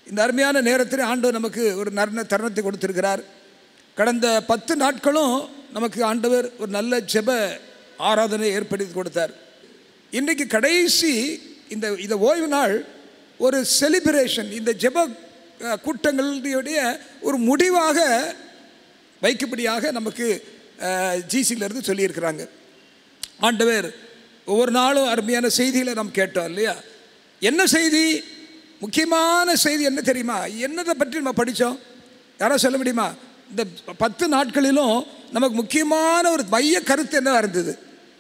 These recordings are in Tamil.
இந்த அருமையான நேரத்தில் ஆண்டவர் நமக்கு ஒரு நர்ண தருணத்தை கொடுத்திருக்கிறார் கடந்த பத்து நாட்களும் நமக்கு ஆண்டவர் ஒரு நல்ல ஜெப ஆராதனை ஏற்படுத்தி கொடுத்தார் இன்றைக்கு கடைசி இந்த இந்த ஓய்வு நாள் ஒரு செலிப்ரேஷன் இந்த ஜெப அஹ், கூட்டங்களுடைய ஒரு முடிவாக வைக்கும்படியாக நமக்கு ஜிசியிலிருந்து சொல்லியிருக்கிறாங்க ஆண்டவர் ஒவ்வொரு நாளும் அருமையான செய்திகளை நாம் கேட்டோம் இல்லையா என்ன செய்தி முக்கியமான செய்தி என்ன தெரியுமா என்னதை பற்றி நம்ம படித்தோம் யாரோ சொல்ல முடியுமா இந்த பத்து நாட்களிலும் நமக்கு முக்கியமான ஒரு மைய கருத்து என்ன இருந்தது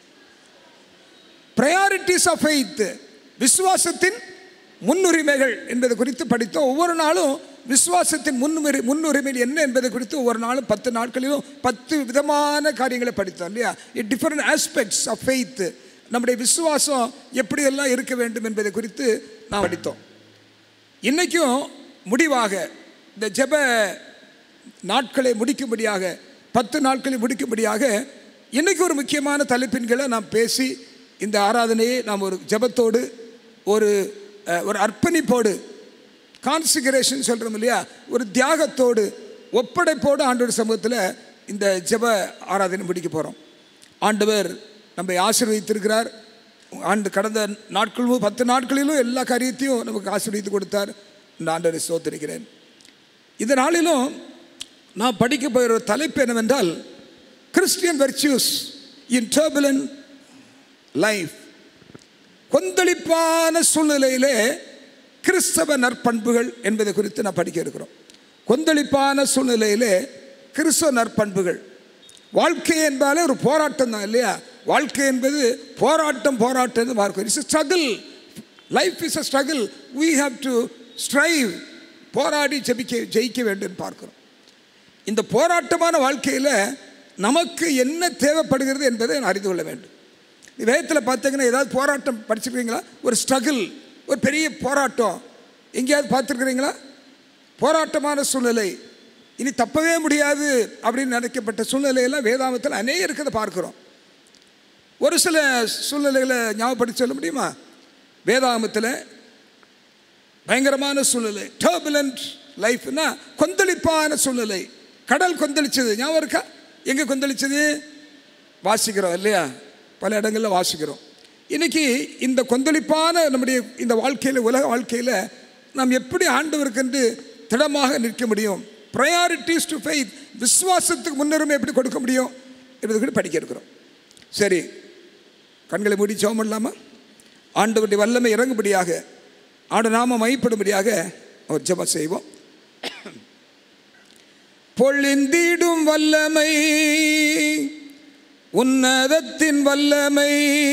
ப்ரையாரிட்டிஸ் ஆஃப் ஃபெய்த் விசுவாசத்தின் முன்னுரிமைகள் என்பது குறித்து படித்தோம் ஒவ்வொரு நாளும் விசுவாசத்தின் முன்னுரிமை முன்னுரிமைகள் என்ன என்பதை குறித்து ஒவ்வொரு நாளும் பத்து நாட்களிலும் பத்து விதமான காரியங்களை படித்தோம் இல்லையா டிஃப்ரெண்ட் ஆஸ்பெக்ட்ஸ் ஆஃப் ஃபெய்த் நம்முடைய விசுவாசம் எப்படியெல்லாம் இருக்க வேண்டும் என்பதை குறித்து நாம் படித்தோம் இன்றைக்கும் முடிவாக இந்த ஜெப நாட்களை முடிக்கும்படியாக பத்து நாட்களை முடிக்கும்படியாக இன்னைக்கு ஒரு முக்கியமான தலைப்பின்களை நாம் பேசி இந்த ஆராதனையை நாம் ஒரு ஜெபத்தோடு ஒரு அஹ், ஒரு அர்ப்பணிப்போடு கான்சிகரேஷன் சொல்கிறோம் இல்லையா ஒரு தியாகத்தோடு ஒப்படைப்போடு ஆண்டவர் சமூகத்தில் இந்த ஜெப ஆராதனை முடிக்க போகிறோம் ஆண்டவர் நம்மை ஆசீர்வதித்திருக்கிறார் ஆண்டு கடந்த நாட்களும் பத்து நாட்களிலும் எல்லா காரியத்தையும் நமக்கு ஆசீர்வதித்து கொடுத்தார் இந்த ஆண்டவரை சோத்திருக்கிறேன் இந்த நாளிலும் நான் படிக்க போகிற ஒரு தலைப்பு என்னவென்றால் Christian virtues in turbulent life கொந்தளிப்பான சூழ்நிலையிலே கிறிஸ்தவ நற்பண்புகள் என்பதை குறித்து நான் படிக்க இருக்கிறோம் கொந்தளிப்பான சூழ்நிலையிலே கிறிஸ்தவ நற்பண்புகள் வாழ்க்கை என்பாலே ஒரு போராட்டம் தான் இல்லையா வாழ்க்கை என்பது போராட்டம் போராட்டம் என்று பார்க்கும் it's struggle life is a struggle we have to strive போராடி ஜெபிக்க ஜெயிக்க வேண்டும் என்று பார்க்கிறோம் இந்த போராட்டமான வாழ்க்கையில் நமக்கு என்ன தேவைப்படுகிறது என்பதை நான் அறிந்து கொள்ள வேண்டும் வேதத்தில் பார்த்தீங்கன்னா ஏதாவது போராட்டம் படிச்சிருக்கீங்களா ஒரு ஸ்ட்ரகிள் ஒரு பெரிய போராட்டம் எங்கேயாவது பார்த்துருக்குறீங்களா போராட்டமான சூழ்நிலை இனி தப்பவே முடியாது அப்படின்னு நினைக்கப்பட்ட சூழ்நிலையெல்லாம் வேதாமத்தில் அநேக இருக்கிறத பார்க்குறோம் ஒரு சில சூழ்நிலைகளை ஞாபகப்படுத்தி சொல்ல முடியுமா வேதாகமத்தில் பயங்கரமான சூழ்நிலை டர்புலண்ட் லைஃப்னா கொந்தளிப்பான சூழ்நிலை கடல் கொந்தளிச்சது ஞாபகம் இருக்கா எங்கே கொந்தளிச்சது வாசிக்கிறோம் இல்லையா பல இடங்களில் வாசிக்கிறோம் இன்னைக்கு இந்த கொந்தளிப்பான நம்முடைய இந்த வாழ்க்கையில் உலக வாழ்க்கையில் நாம் எப்படி ஆண்டவருக்கென்று திடமாக நிற்க முடியும் ப்ரையாரிட்டிஸ் டு ஃபெய்த் விசுவாசத்துக்கு முன்னுரிமை எப்படி கொடுக்க முடியும் என்பது கூட படிக்க இருக்கிறோம் சரி கண்களை மூடி ஜெபம் பண்ணலாமா ஆண்டவருடைய வல்லமை இறங்கும்படியாக ஆண்டு நாம மைப்படும்படியாக ஒரு ஜெபம் செய்வோம் பொழிந்திடும் வல்லமை உன்னதத்தின் வல்லமை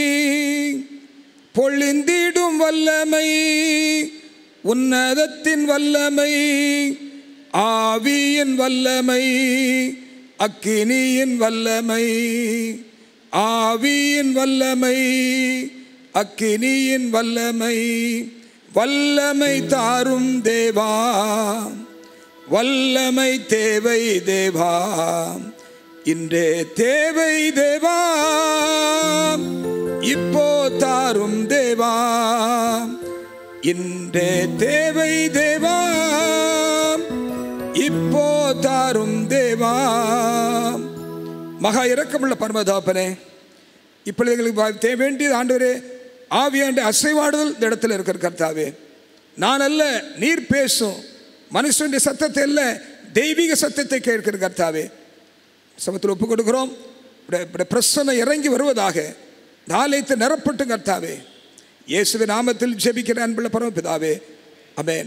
பொழிந்திடும் வல்லமை உன்னதத்தின் வல்லமை ஆவியின் வல்லமை அக்கினியின் வல்லமை ஆவியின் வல்லமை அக்கினியின் வல்லமை வல்லமை தாரும் தேவா வல்லமை தேவை தேவா இன்றே தேவை தேவா இப்போ தாரும் தேவா இன்றே தேவை தேவா இப்போ தாரும் தேவா மகா இரக்கமுள்ள பரமதாப்பனே இப்பொழுது எங்களுக்கு வா- தே வேண்டியது ஆண்டவரே ஆவியாண்டு அசைவாடுதல் இந்த இடத்துல இருக்கிற கர்த்தாவே நான் அல்ல நீர் பேசும் மனுஷனுடைய சத்தத்தை அல்ல தெய்வீக சத்தத்தை கேட்கிற கர்த்தாவே சமத்தில் ஒப்பு கொடுக்கிறோம் இப்படி- இப்படி பிரசன்னம் இறங்கி வருவதாக இந்த ஆலயத்தை நிரப்பட்டும் கர்த்தாவே இயேசுவின் நாமத்தில் ஜெபிக்கிற அன்புள்ள பரமபிதாவே அமேன்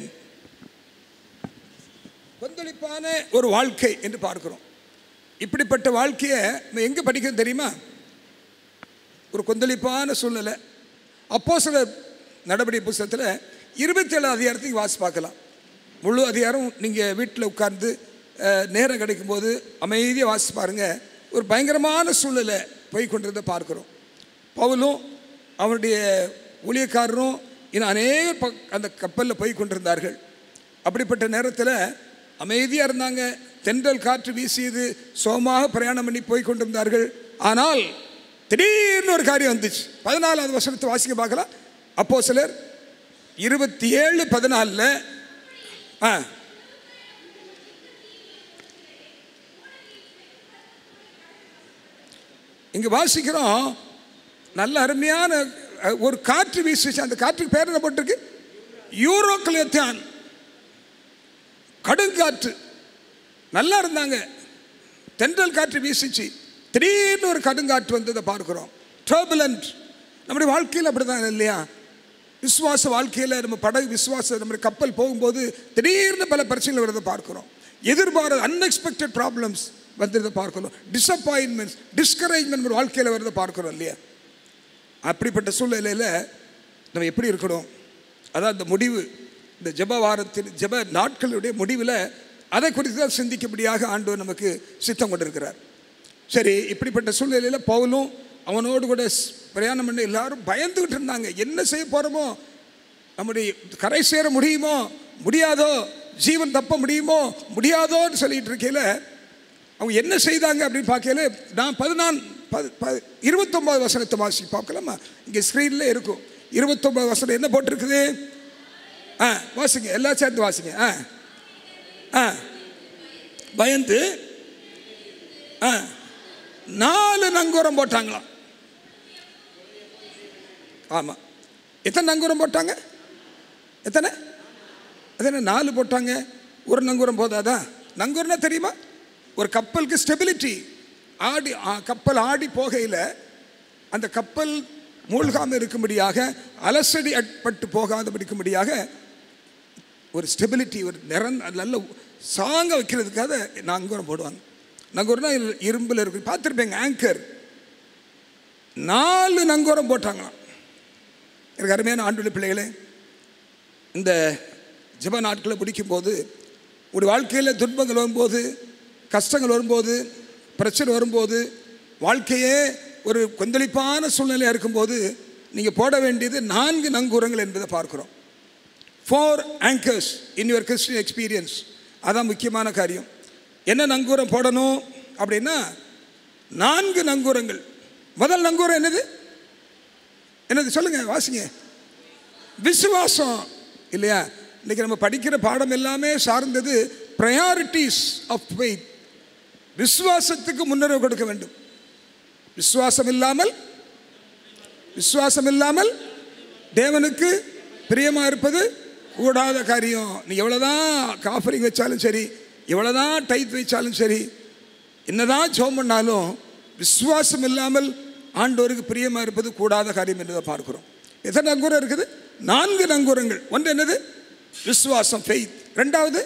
கொந்தளிப்பான ஒரு வாழ்க்கை என்று பார்க்கிறோம் இப்படிப்பட்ட வாழ்க்கையை நம்ம எங்கே படிக்கணும் தெரியுமா ஒரு கொந்தளிப்பான சூழ்நிலை அப்போ சில நடவடிக்கை புஸ்தகத்தில் இருபத்தேழு அதிகாரத்தையும் வாசி பார்க்கலாம் முழு அதிகாரம் நீங்கள் வீட்டில் உட்கார்ந்து அஹ், நேரம் கிடைக்கும்போது அமைதியாக வாசி பாருங்க ஒரு பயங்கரமான சூழ்நிலை போய் கொண்டிருந்த பார்க்குறோம் பவுலும் அவனுடைய ஊழியக்காரரும் இன்னும் அநேக பக் அந்த கப்பலில் போய் கொண்டிருந்தார்கள் அப்படிப்பட்ட நேரத்தில் அமைதியாக இருந்தாங்க தென்றல் காற்று வீசியது சோமாக பிரயாணம் பண்ணி போய் கொண்டிருந்தார்கள் ஆனால் திடீர்னு ஒரு காரியம் வந்துச்சு பதினாலாவது வருஷத்தை வாசிக்க பார்க்கலாம் அப்போ சிலர் இருபத்தி ஏழு பதினாலில் ஆ இங்க வாசிக்கிறோம் நல்ல அருமையான அஹ், ஒரு காற்று வீசுச்சு அந்த காற்றுக்கு பேர் என்ன போட்டிருக்கு யூரோக்லேத்தான் கடுங்காற்று நல்லா இருந்தாங்க தென்றல் காற்று வீசிச்சு திடீர்னு ஒரு கடுங்காற்று வந்ததை பார்க்கிறோம் டர்புலண்ட் நம்முடைய வாழ்க்கையில் அப்படிதான் இல்லையா விசுவாச வாழ்க்கையில் நம்ம படகு விசுவாச நம்முடைய கப்பல் போகும்போது திடீர்னு பல பிரச்சனைகள் வரதை பார்க்கிறோம் எதிர்பாராத அன்எக்ஸ்பெக்டட் ப்ராப்ளம்ஸ் வந்ததை பார்க்கிறோம் டிசப்பாயின்மெண்ட்ஸ் டிஸ்கரேஜ்மெண்ட் நம்ம வாழ்க்கையில் வரதை பார்க்கிறோம் இல்லையா அப்படிப்பட்ட சூழ்நிலையில் நம்ம எப்படி இருக்கணும் அதான் இந்த முடிவு இந்த ஜெப வாரத்தின் ஜெப நாட்களுடைய முடிவில் அதை குறித்து தான் சிந்திக்கும்படியாக ஆண்டவர் நமக்கு சித்தம் கொண்டிருக்கிறார் சரி இப்படிப்பட்ட சூழ்நிலையில் பவுலும் அவனோடு கூட ஸ்- பிரயாணம் பண்ணி எல்லாரும் பயந்துகிட்டு இருந்தாங்க என்ன செய்ய போகிறோமோ நம்முடைய கரை சேர முடியுமோ முடியாதோ ஜீவன் தப்ப முடியுமோ முடியாதோன்னு சொல்லிட்டு இருக்கையில் அவங்க என்ன செய்தாங்க அப்படின்னு பார்க்கல நான் பதினான் பது ப- இருபத்தொன்பது வசனத்தை வாசி பார்க்கலாமா இங்கே ஸ்க்ரீனில் இருக்கும் இருபத்தொன்பது வசனம் என்ன போட்டிருக்குது ஆ வாசிங்க எல்லாம் சேர்ந்து வாசிங்க ஆ ஆ பயந்து ஆ நாலு நங்கூரம் போட்டாங்களாம் ஆமாம் எத்தனை நங்கூரம் போட்டாங்க எத்தனை எத்தனை நாலு போட்டாங்க ஒரு நங்கூரம் போதாதா நங்கூரம்னா தெரியுமா ஒரு கப்பலுக்கு ஸ்டெபிலிட்டி ஆடி ஆ, கப்பல் ஆடி போகையில் அந்த கப்பல் மூழ்காமல் இருக்கும்படியாக அலசடி அட்பட்டு போகாதபடிக்கும்படியாக ஒரு ஸ்டெபிலிட்டி ஒரு நிறந் நல்ல சாங்க வைக்கிறதுக்காக நங்கூரம் போடுவாங்க நங்கூரம்னா இரு- இரும்பில் இருக்கு பார்த்துருப்பேங்க ஆங்கர் நாலு நங்கூரம் போட்டாங்களாம் எனக்கு அருமையான ஆண்டுள்ள பிள்ளைகளே இந்த ஜெப நாட்களை முடிக்கும்போது உங்களுடைய வாழ்க்கையில் துன்பங்கள் வரும்போது கஷ்டங்கள் வரும்போது பிரச்சனை வரும்போது வாழ்க்கையே ஒரு கொந்தளிப்பான சூழ்நிலையாக இருக்கும்போது நீங்கள் போட வேண்டியது நான்கு நங்கூரங்கள் என்பதை பார்க்குறோம் four anchors in your Christian experience அதான் முக்கியமான காரியம் என்ன நங்கூரம் போடணும் அப்படின்னா நான்கு நங்கூரங்கள் முதல் நங்கூரம் என்னது என்னது சொல்லுங்க வாசிங்க விசுவாசம் இல்லையா இன்னைக்கு நம்ம படிக்கிற பாடம் எல்லாமே சார்ந்தது ப்ரையாரிட்டிஸ் ஆஃப் ஃபெய்த் விசுவாசத்துக்கு முன்னுரிமை கொடுக்க வேண்டும் விசுவாசம் இல்லாமல் விசுவாசம் இல்லாமல் தேவனுக்கு பிரியமா இருப்பது கூடாத காரியம் நீ எவ்வளோதான் காஃபரிங் வச்சாலும் சரி எவ்வளோதான் டைத் வைச்சாலும் சரி என்னதான் ஜோம் பண்ணாலும் விசுவாசம் இல்லாமல் ஆண்டவருக்கு பிரியமா இருப்பது கூடாத காரியம் என்று தான் பார்க்கிறோம் எத்தனை நங்கூரம் இருக்குது நான்கு நங்கூரங்கள் ஒன்று என்னது விசுவாசம் ஃபெய்த் ரெண்டாவது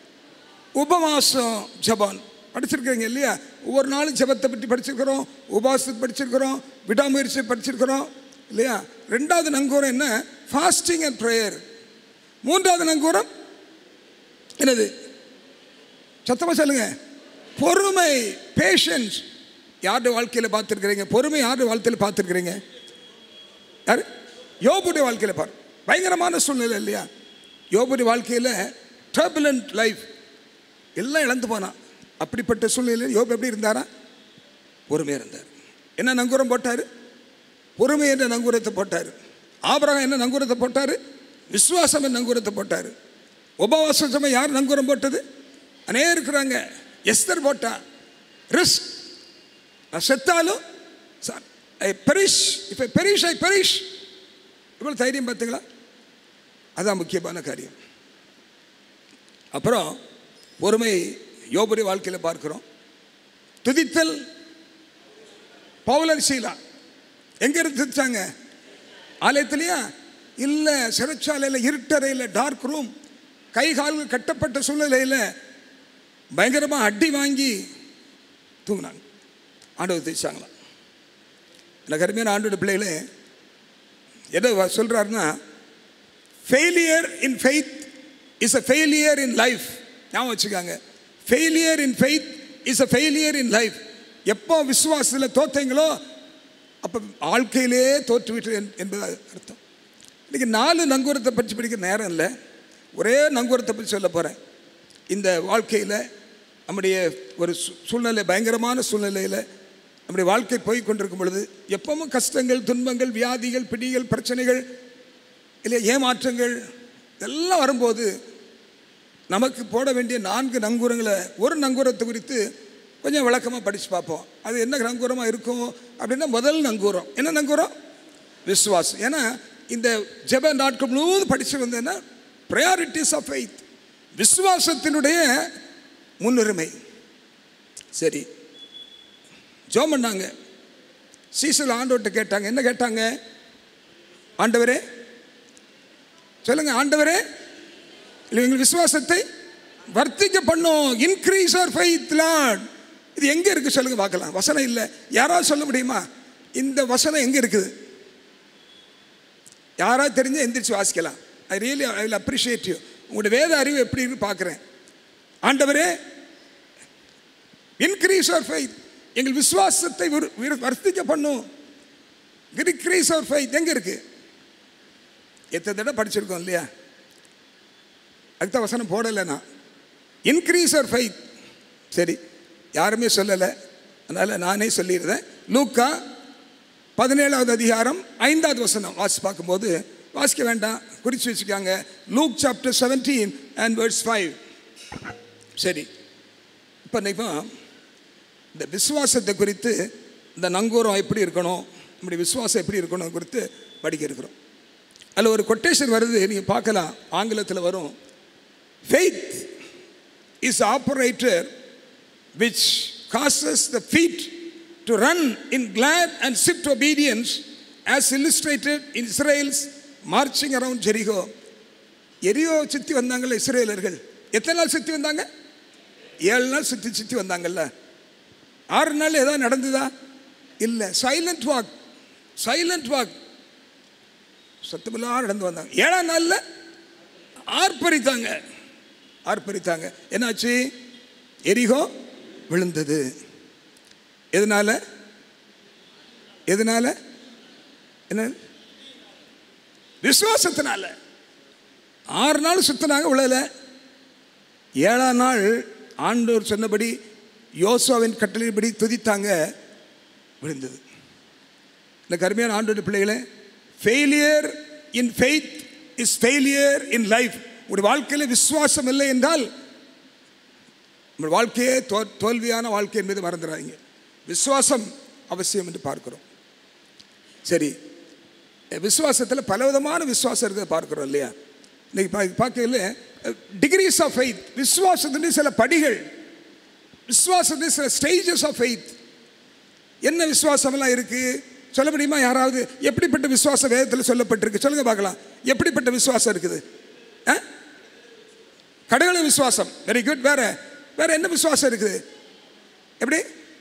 உபவாசம் ஜபான் படிச்சிருக்கிறீங்க இல்லையா ஒவ்வொரு நாளும் ஜெபத்தை பற்றி படிச்சிருக்கிறோம் உபவாசத்தை படிச்சிருக்கிறோம் விடாமுயற்சி படிச்சிருக்கிறோம் இல்லையா ரெண்டாவது நங்கூரம் என்ன ஃபாஸ்டிங் அண்ட் ப்ரேயர் மூன்றாவது நங்கூரம் என்னது சத்தமாக சொல்லுங்க பொறுமை பேஷன்ஸ் யாருடைய வாழ்க்கையில் பார்த்துருக்கிறீங்க பொறுமை யாருடைய வாழ்க்கையில் பார்த்துருக்கிறீங்க யார் யோபுடைய வாழ்க்கையில் பாரு பயங்கரமான சூழ்நிலை இல்லையா யோபுடைய வாழ்க்கையில் டர்புலண்ட் லைஃப் எல்லாம் இழந்து போனான் அப்படிப்பட்ட சூழ்நிலையில் யோபு எப்படி இருந்தாரா பொறுமையாக இருந்தார் என்ன நங்கூரம் போட்டார் பொறுமை என்ற நங்கூரத்தை போட்டார் ஆபரகம் என்ன நங்கூரத்தை போட்டார் விசுவாசம் என்ற நங்கூரத்தை போட்டார் உபவாசம் சமயம் யார் நங்கூரம் போட்டது அநே இருக்கிறாங்க எஸ்தர் போட்டா ரிஸ்க் நான் செத்தாலும் ஐ பெரிஷ் இப்போ பெரிஷ் ஐ பெரிஷ் இவ்வளோ தைரியம் பார்த்தீங்களா அதான் முக்கியமான காரியம் அப்புறம் பொறுமை யோபுரி வாழ்க்கையில் பார்க்கிறோம் துதித்தல் பவுலன் சீலா எங்க இருந்து துதிச்சாங்க ஆலயத்திலையா இல்லை சிறைச்சாலையில் இருட்டறையில் டார்க் ரூம் கை கால்கள் கட்டப்பட்ட சூழ்நிலையில் பயங்கரமாக அடி வாங்கி தூங்கினாங்க ஆண்டவர் துதிச்சாங்களாம் எனக்கு அருமையான ஆண்டோட பிள்ளைகளே எதை சொல்கிறாருன்னா failure in faith is a failure in life ஞாபகம் வச்சுக்காங்க failure in faith is a failure in life எப்போ விசுவாசத்தில் தோத்தீங்களோ அப்போ வாழ்க்கையிலே தோற்றுவிட்டு என்பது அர்த்தம் இன்றைக்கி நாலு நங்கூரத்தை பற்றி படிக்கிற நேரம் இல்லை ஒரே நங்கூரத்தை பற்றி சொல்ல போகிறேன் இந்த வாழ்க்கையில் நம்முடைய ஒரு சூ- சூழ்நிலை பயங்கரமான சூழ்நிலையில் நம்முடைய வாழ்க்கை போய் கொண்டிருக்கும் பொழுது எப்பவும் கஷ்டங்கள் துன்பங்கள் வியாதிகள் பிடிகள் பிரச்சனைகள் இல்லை ஏமாற்றங்கள் இதெல்லாம் வரும்போது நமக்கு போட வேண்டிய நான்கு நங்கூரங்களை ஒரு நங்கூரத்தை குறித்து கொஞ்சம் விளக்கமாக படித்து பார்ப்போம் அது என்ன நங்கூரமாக இருக்கும் அப்படின்னா முதல் நங்கூரம் என்ன நங்கூரம் விசுவாசம் ஏன்னா இந்த ஜெப நாட்கள் முழுவதும் படித்து வந்தேன்னா ப்ரையாரிட்டிஸ் ஆஃப் ஃபெய்த் விசுவாசத்தினுடைய முன்னுரிமை சரி ஜோம் பண்ணாங்க சீசல் ஆண்டவர்கிட்ட கேட்டாங்க என்ன கேட்டாங்க ஆண்டவரே சொல்லுங்க ஆண்டவரே எங்கள் விசுவாசத்தை வர்த்திக்க பண்ணும் இன்க்ரீஸ் ஆர் ஃபெய்த் லார்ட் இது எங்கே இருக்கு சொல்லுங்க பார்க்கலாம் வசனம் இல்லை யாராவது சொல்ல முடியுமா இந்த வசனம் எங்கே இருக்குது யாராவது தெரிஞ்சா எந்திரிச்சு வாசிக்கலாம் I really I will appreciate you உங்களோட வேத அறிவு எப்படி இருக்கு பார்க்குறேன் ஆண்டவரே இன்க்ரீஸ் ஆர் ஃபெய்த் எங்கள் விசுவாசத்தை ஒரு- ஒரு வர்த்திக்க பண்ணும் இன்க்ரீஸ் ஆர் ஃபெய்த் எங்கே இருக்கு எத்தனை தடவை படிச்சிருக்கோம் இல்லையா அடுத்த வசனம் போடலை நான் இன்க்ரீஸ் ஆர் ஃபெய்த் சரி யாருமே சொல்லலை அதனால் நானே சொல்லிடுறேன் லூக்கா பதினேழாவது அதிகாரம் ஐந்தாவது வசனம் வாசி பார்க்கும்போது வாசிக்க வேண்டாம் குறித்து வச்சுக்காங்க Luke chapter seventeen and words five சரி இப்போ இப்போ இந்த விசுவாசத்தை குறித்து இந்த நங்கூரம் எப்படி இருக்கணும் நம்முடைய விசுவாசம் எப்படி இருக்கணும் குறித்து படிக்க இருக்கிறோம் அதில் ஒரு கொட்டேஷன் வருது நீங்கள் பார்க்கலாம் ஆங்கிலத்தில் வரும் faith is operator which causes the feet to run in glad and swift obedience as illustrated in Israel's marching around Jericho. எரியோ சுற்றி வந்தாங்கல்ல இஸ்ரேலர்கள் எத்தனை நாள் சுற்றி வந்தாங்க ஏழு நாள் சுற்றி சுற்றி வந்தாங்கல்ல ஆறு நாள் ஏதாவது நடந்ததா இல்லை சைலண்ட் வாக் சைலண்ட் வாக் சத்தமில்லாம் நடந்து வந்தாங்க ஏழாம் நாளில் ஆர்ப்பரித்தாங்க ஆர்ப்பரித்தாங்க என்னாச்சு எரிகோ விழுந்தது எதனால எதனால என்ன விசுவாசத்தினால ஆறு நாள் சுத்தினாங்க விழல ஏழாம் நாள் ஆண்டோர் சொன்னபடி யோசுவாவின் கட்டளைப்படி துதித்தாங்க விழுந்தது இந்த கருமையான ஆண்டோட பிள்ளைகளே failure in faith is failure in life உங்களுடைய வாழ்க்கையில் விசுவாசம் இல்லை என்றால் உங்கள் வாழ்க்கையே தோ தோல்வியான வாழ்க்கை என்பது மறந்துடாதீங்க விசுவாசம் அவசியம் என்று பார்க்கிறோம் சரி விசுவாசத்தில் பலவிதமான விசுவாசம் இருக்கிறத பார்க்குறோம் இல்லையா இன்னைக்கு பா பார்க்கல டிகிரிஸ் ஆஃப் ஃபெய்த் விசுவாசத்துடைய சில படிகள் விசுவாசத்துடைய சில ஸ்டேஜஸ் ஆஃப் ஃபெய்த் என்ன விசுவாசமெல்லாம் இருக்கு சொல்ல முடியுமா யாராவது எப்படிப்பட்ட விசுவாசம் வேதத்தில் சொல்லப்பட்டிருக்கு சொல்லுங்க பார்க்கலாம் எப்படிப்பட்ட விசுவாசம் இருக்குது ஆ? கடவுள விசுவாசம் வெரி குட் வேற வேற என்ன விசுவாசம் இருக்குது எப்படி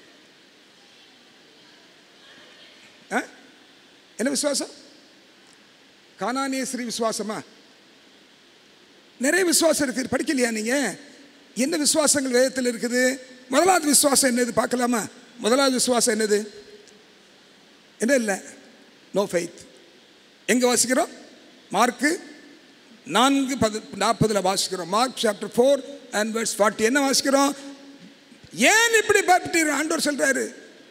ஆ? என்ன விசுவாசம் கானானிய ஸ்ரீ விசுவாசமா நிறைய விசுவாசம் இருக்குது படிக்கலையா நீங்க என்ன விசுவாசங்கள் வேதத்தில் இருக்குது முதலாவது விசுவாசம் என்னது பார்க்கலாமா முதலாவது விசுவாசம் என்னது என்ன இல்லை நோ ஃபெய்த் எங்கே வாசிக்கிறோம் மார்க்கு நான்கு பது நாற்பதில் வாசிக்கிறோம் Mark chapter four and words forty என்ன வாசிக்கிறோம் ஏன் இப்படி பார்த்துட்டீங்க ஆண்டவர் சொல்றாரு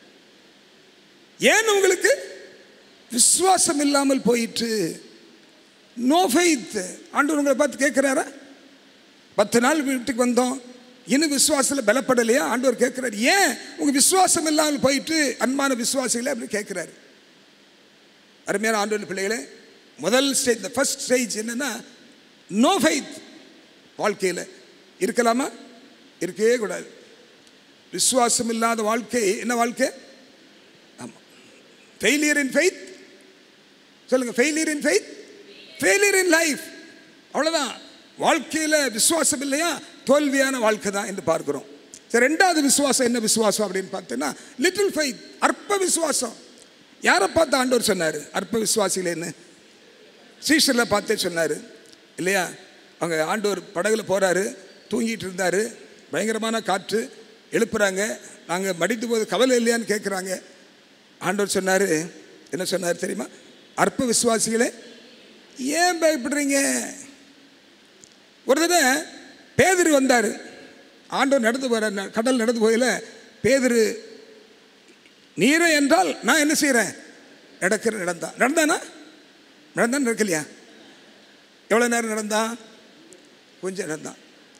ஏன் உங்களுக்கு விசுவாசம் இல்லாமல் போயிற்று நோ ஃபெய்த் ஆண்டவர் உங்களை பார்த்து கேட்குறாரா பத்து நாள் வீட்டுக்கு வந்தோம் இன்னும் விசுவாசத்தில் பலப்படலையா ஆண்டவர் கேட்குறாரு ஏன் உங்கள் விசுவாசம் இல்லாமல் போயிட்டு அன்பான விசுவாசிகளை அப்படின்னு கேட்குறாரு அருமையான ஆண்டவர் பிள்ளைகளே முதல் ஸ்டேஜ் ஃபர்ஸ்ட் ஸ்டேஜ் என்னன்னா நோ ஃபெய்த் வாழ்க்கையில் இருக்கலாமா இருக்கவே கூடாது விசுவாசம் இல்லாத வாழ்க்கை என்ன வாழ்க்கை ஆமாம் ஃபெயிலியர் இன் ஃபெய்த் சொல்லுங்க failure in faith failure in life அவ்வளோதான் வாழ்க்கையில் விசுவாசம் இல்லையா தோல்வியான வாழ்க்கை தான் என்று பார்க்கிறோம் சரி ரெண்டாவது விசுவாசம் என்ன விசுவாசம் அப்படின்னு பார்த்தீங்கன்னா லிட்டில் ஃபெய்த் அற்ப விசுவாசம் யாரை பார்த்து ஆண்டவர் சொன்னார் அற்ப விசுவாசிகள் என்ன சீஷரில் பார்த்தே சொன்னார் இல்லையா அவங்க ஆண்டவர் படகுல போகிறாரு தூங்கிட்டு இருந்தார் பயங்கரமான காற்று எழுப்புறாங்க நாங்கள் மடித்து போது கவலை இல்லையான்னு கேட்குறாங்க ஆண்டவர் சொன்னார் என்ன சொன்னார் தெரியுமா அற்ப விசுவாசிகளே ஏன் பயப்படுறீங்க ஒரு தடவை பேதிரு வந்தார் ஆண்டவர் நடந்து போகிற கடல் நடந்து போகல பேதிரு நீரை என்றால் நான் என்ன செய்கிறேன் நடக்கிற நடந்தான் நடந்தானா நடந்தான் நடக்கலையா எவ்வளோ நேரம் நடந்தான் கொஞ்சம் நடந்தான்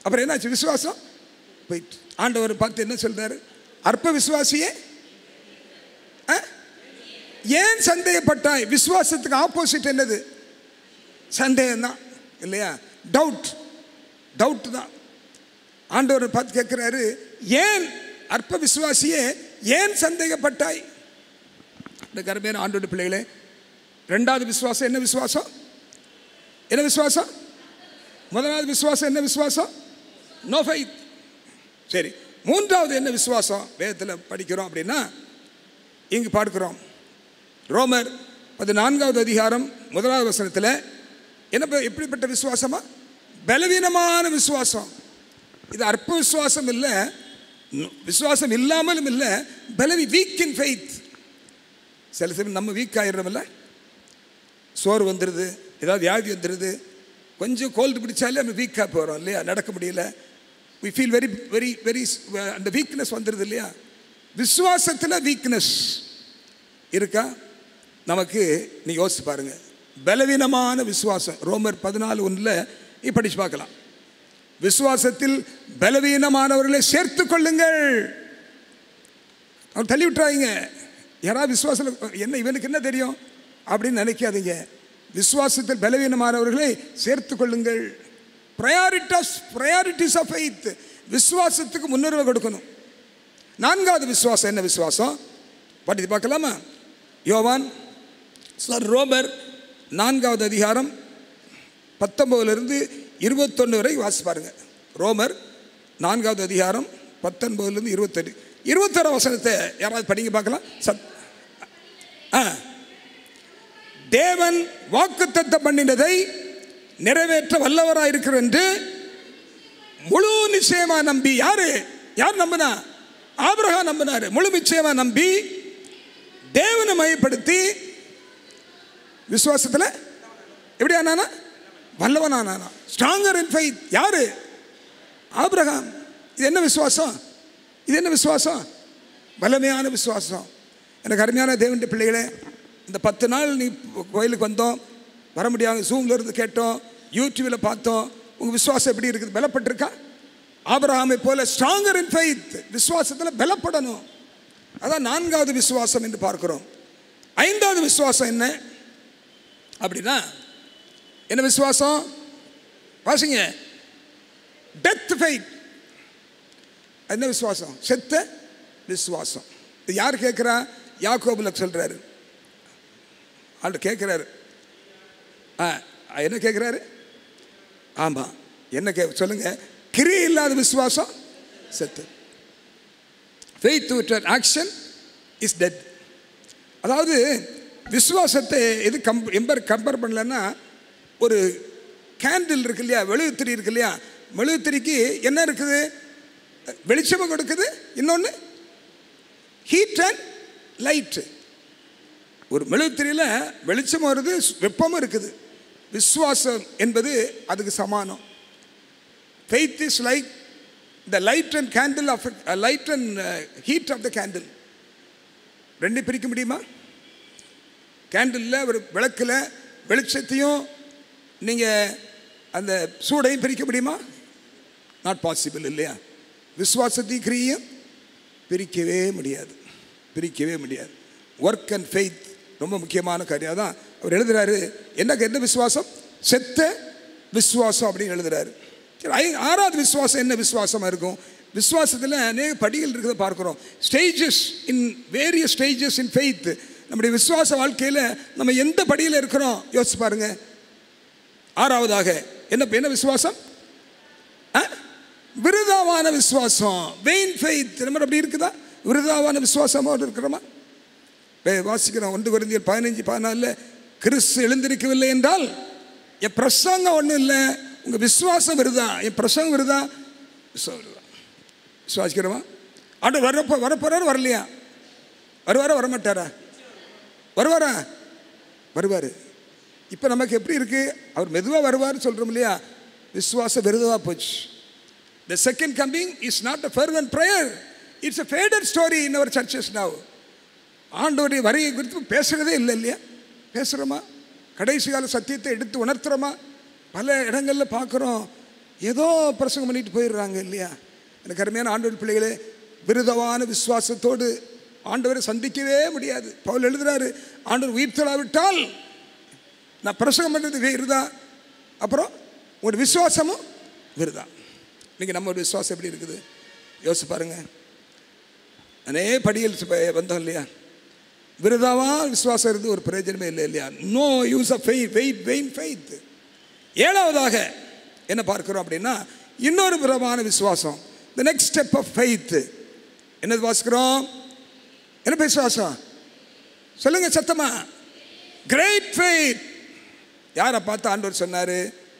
அப்புறம் என்னாச்சு விசுவாசம் போயிட்டு ஆண்டவர் பார்த்து என்ன சொல்றாரு அற்ப விசுவாசியே ஆ? ஏன் சந்தேகப்பட்டாய் விசுவாசத்துக்கு ஆப்போசிட் என்னது சந்தேகம் தான் இல்லையா டவுட் டவுட் தான் ஆண்டவர் பார்த்து கேட்குறாரு ஏன் அற்ப விசுவாசியே ஏன் சந்தேகப்பட்டாய் இந்த கருமையான ஆண்டோட பிள்ளைகளே ரெண்டாவது விசுவாசம் என்ன விசுவாசம் என்ன விசுவாசம் முதலாவது விசுவாசம் என்ன விசுவாசம் நோ ஃபைத் சரி மூன்றாவது என்ன விசுவாசம் வேதத்தில் படிக்கிறோம் அப்படின்னா இங்கு பார்க்கிறோம் ரோமர் பதினான்காவது அதிகாரம் முதலாவது வசனத்தில் என்ன ப- எப்படிப்பட்ட விசுவாசமா பலவீனமான விசுவாசம் இது அற்ப விசுவாசம் இல்லை ந- விசுவாசம் இல்லாமலும் இல்லை பலவி வீக் இன் ஃபெய்த் சில சமயம் நம்ம வீக் ஆயிடுறோம்ல சோறு வந்துடுது ஏதாவது வியாதி வந்துடுது கொஞ்சம் கோல்டு பிடிச்சாலே நம்ம வீக்காக போகிறோம் இல்லையா நடக்க முடியல we feel very very very அந்த வீக்னஸ் வந்துடுது இல்லையா விசுவாசத்தில் வீக்னஸ் இருக்கா நமக்கு நீ யோசிச்சு பாருங்க பலவீனமான விசுவாசம் ரோமர் பதினாலு ஒன்றில் படிச்சு பார்க்கலாம் விசுவாசத்தில் பலவீனமானவர்களை சேர்த்து கொள்ளுங்கள் அவர் தள்ளி விட்டுறாங்க யாராவது விசுவாசம் என்ன இவனுக்கு என்ன தெரியும் அப்படின்னு நினைக்காதீங்க விசுவாசத்தில் பலவீனமானவர்களை சேர்த்து கொள்ளுங்கள் ப்ரையாரிட்டஸ் ப்ரையாரிட்டிஸ் ஆஃப் ஃபெய்த் விசுவாசத்துக்கு முன்னுரிமை கொடுக்கணும் நான்காவது விசுவாசம் என்ன விசுவாசம் படித்து பார்க்கலாமா யோவான் சார் ரோமர் நான்காவது அதிகாரம் பத்தொன்பதுலேருந்து இருபத்தொன்று வரை வாசி பாருங்க ரோமர் நான்காவது அதிகாரம் பத்தொன்பதுலேருந்து இருபத்தெட்டு இருபத்தொரு வசனத்தை யாராவது படிங்க பார்க்கலாம் சத் ஆ தேவன் வாக்குத்தத்தம் பண்ணினதை நிறைவேற்ற வல்லவராக இருக்கிறார் என்று முழு நிச்சயமா நம்பி யாரு யார் நம்பினா ஆபிரகாம் நம்பினாரு முழு நிச்சயமா நம்பி தேவனை மையப்படுத்தி விசுவாசத்தில் எப்படி ஆனானா வல்லவன் ஆனானா ஸ்ட்ராங்கர் இன் ஃபைத் யாரு ஆபிரகாம் இது என்ன விசுவாசம் இது என்ன விசுவாசம் வல்லமையான விசுவாசம் எனக்கு அருமையான தேவனுடைய பிள்ளைகளே இந்த பத்து நாள் நீ கோயிலுக்கு வந்தோம் வர முடியாத ஜூமில் இருந்து கேட்டோம் யூடியூப்பில் பார்த்தோம் உங்கள் விசுவாசம் எப்படி இருக்குது பலப்பட்டிருக்கா ஆபிரகாமை போல ஸ்ட்ராங்கர் இன் ஃபைத் விசுவாசத்தில் பலப்படணும் அதான் நான்காவது விசுவாசம் என்று பார்க்கிறோம் ஐந்தாவது விசுவாசம் என்ன அப்படின்னா என்ன விசுவாசம் வாசிங்க டெத் ஃபைட் என்ன விசுவாசம் செத்த விசுவாசம் இது யார் கேட்குறா யாக்கோபுல சொல்றாரு ஆண்டு கேட்குறாரு ஆ என்ன கேட்குறாரு ஆமாம் என்ன கே சொல்லுங்க கிரி இல்லாத விசுவாசம் செத்து faith with action is dead அதாவது விசுவாசத்தை எது கம் எம்பர் கம்பேர் பண்ணலன்னா ஒரு கேண்டில் இருக்கு இல்லையா மெழுகுத்திரி இருக்கு இல்லையா மெழுகுத்திரிக்கு என்ன இருக்குது வெளிச்சமும் கொடுக்குது இன்னொன்று ஹீட் அண்ட் லைட்டு ஒரு மெழுகுத்திரியில் வெளிச்சமும் வருது வெப்பமும் இருக்குது விசுவாசம் என்பது அதுக்கு சமானம் faith is like the light and candle of light and heat of the candle ரெண்டையும் பிரிக்க முடியுமா கேண்டிலில் ஒரு விளக்கில் வெளிச்சத்தையும் நீங்கள் அந்த சூடையும் பிரிக்க முடியுமா நாட் பாசிபிள் இல்லையா விசுவாசத்தையும் கிரியும் பிரிக்கவே முடியாது பிரிக்கவே முடியாது ஒர்க் அண்ட் ஃபெய்த் ரொம்ப முக்கியமான காரியம் தான் அவர் எழுதுறாரு என்ன என்ன விசுவாசம் செத்த விசுவாசம் அப்படின்னு எழுதுறாரு சரி ஐ- ஆறாவது விசுவாசம் என்ன விசுவாசமாக இருக்கும் விசுவாசத்தில் அநேக படிகள் இருக்கிறத பார்க்குறோம் stages in various stages in faith நம்முடைய விசுவாச வாழ்க்கையில் நம்ம எந்த படியில் இருக்கிறோம் யோசிச்சு பாருங்க ஆறாவதாக என்ன என்ன விசுவாசம் ஆ? விருதாவான விசுவாசம் வெயின் ஃபெய்த் நம்ம அப்படி இருக்குதா விருதாவான விசுவாசமாக இருக்கிறோமா வே- வாசிக்கிறோம் ஒன்று குறைந்தியர் பதினஞ்சு பதினாலில் கிறிஸ்து எழுந்திருக்கவில்லை என்றால் என் பிரசங்கம் ஒன்றும் இல்லை உங்கள் விசுவாசம் வருதா என் பிரசங்கம் வருதா விசுவாசம் வருதா விசுவாசிக்கிறோமா ஆண்டு வரப்போ வரப்போறாரு வரலையா வருவாரா வரமாட்டாரா வருவாரா வருவார் இப்போ நமக்கு எப்படி இருக்கு அவர் மெதுவாக வருவார்னு சொல்கிறோம் இல்லையா விசுவாசம் வெறுதவாக போச்சு The second coming is not a fervent prayer. It's a faded story in our churches now. ஆண்டவருடைய வருகை குறித்து பேசுகிறதே இல்லை இல்லையா பேசுகிறோமா கடைசி கால சத்தியத்தை எடுத்து உணர்த்துறோமா பல இடங்களில் பார்க்குறோம் ஏதோ பிரசங்கம் பண்ணிட்டு போயிடுறாங்க இல்லையா எனக்கு அருமையான ஆண்டவர் பிள்ளைகளே விருதமான விசுவாசத்தோடு ஆண்டவரை சந்திக்கவே முடியாது பவுல் எழுதுறாரு ஆண்டவர் உயிர் தளாவிட்டால் நான் பிரசங்கம் பண்ணுறது விருதா அப்புறம் ஒரு விசுவாசமும் விருதா இன்னைக்கு நம்ம விசுவாசம் எப்படி இருக்குது யோசிச்சு பாருங்க அனே படியில் இப்ப வந்தோம் இல்லையா விருதாவா விசுவாசம் இருந்து ஒரு பிரயோஜனமே இல்லை இல்லையா no use of faith wait vain faith ஏழாவதாக என்ன பார்க்கிறோம் அப்படின்னா இன்னொரு விதமான விசுவாசம் the next step of faith என்னது வாசிக்கிறோம் என்ன விசுவாசம் சொல்லுங்க சத்தமா கிரேட் ஃபெய்த் யாரை பார்த்து ஆண்டவர் சொன்னாரு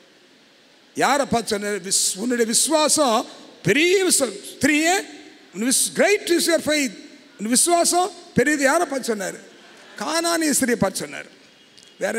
யாரை பார்த்து சொன்னார் விஸ் உன்னுடைய விசுவாசம் பெரிய விசுவாசம் ஸ்திரீயே கிரேட் இஸ் யுவர் ஃபெய்த் உன் விசுவாசம் பெரியது யாரை பார்த்து சொன்னார் கானானிய ஸ்திரியை பார்த்து சொன்னார் வேற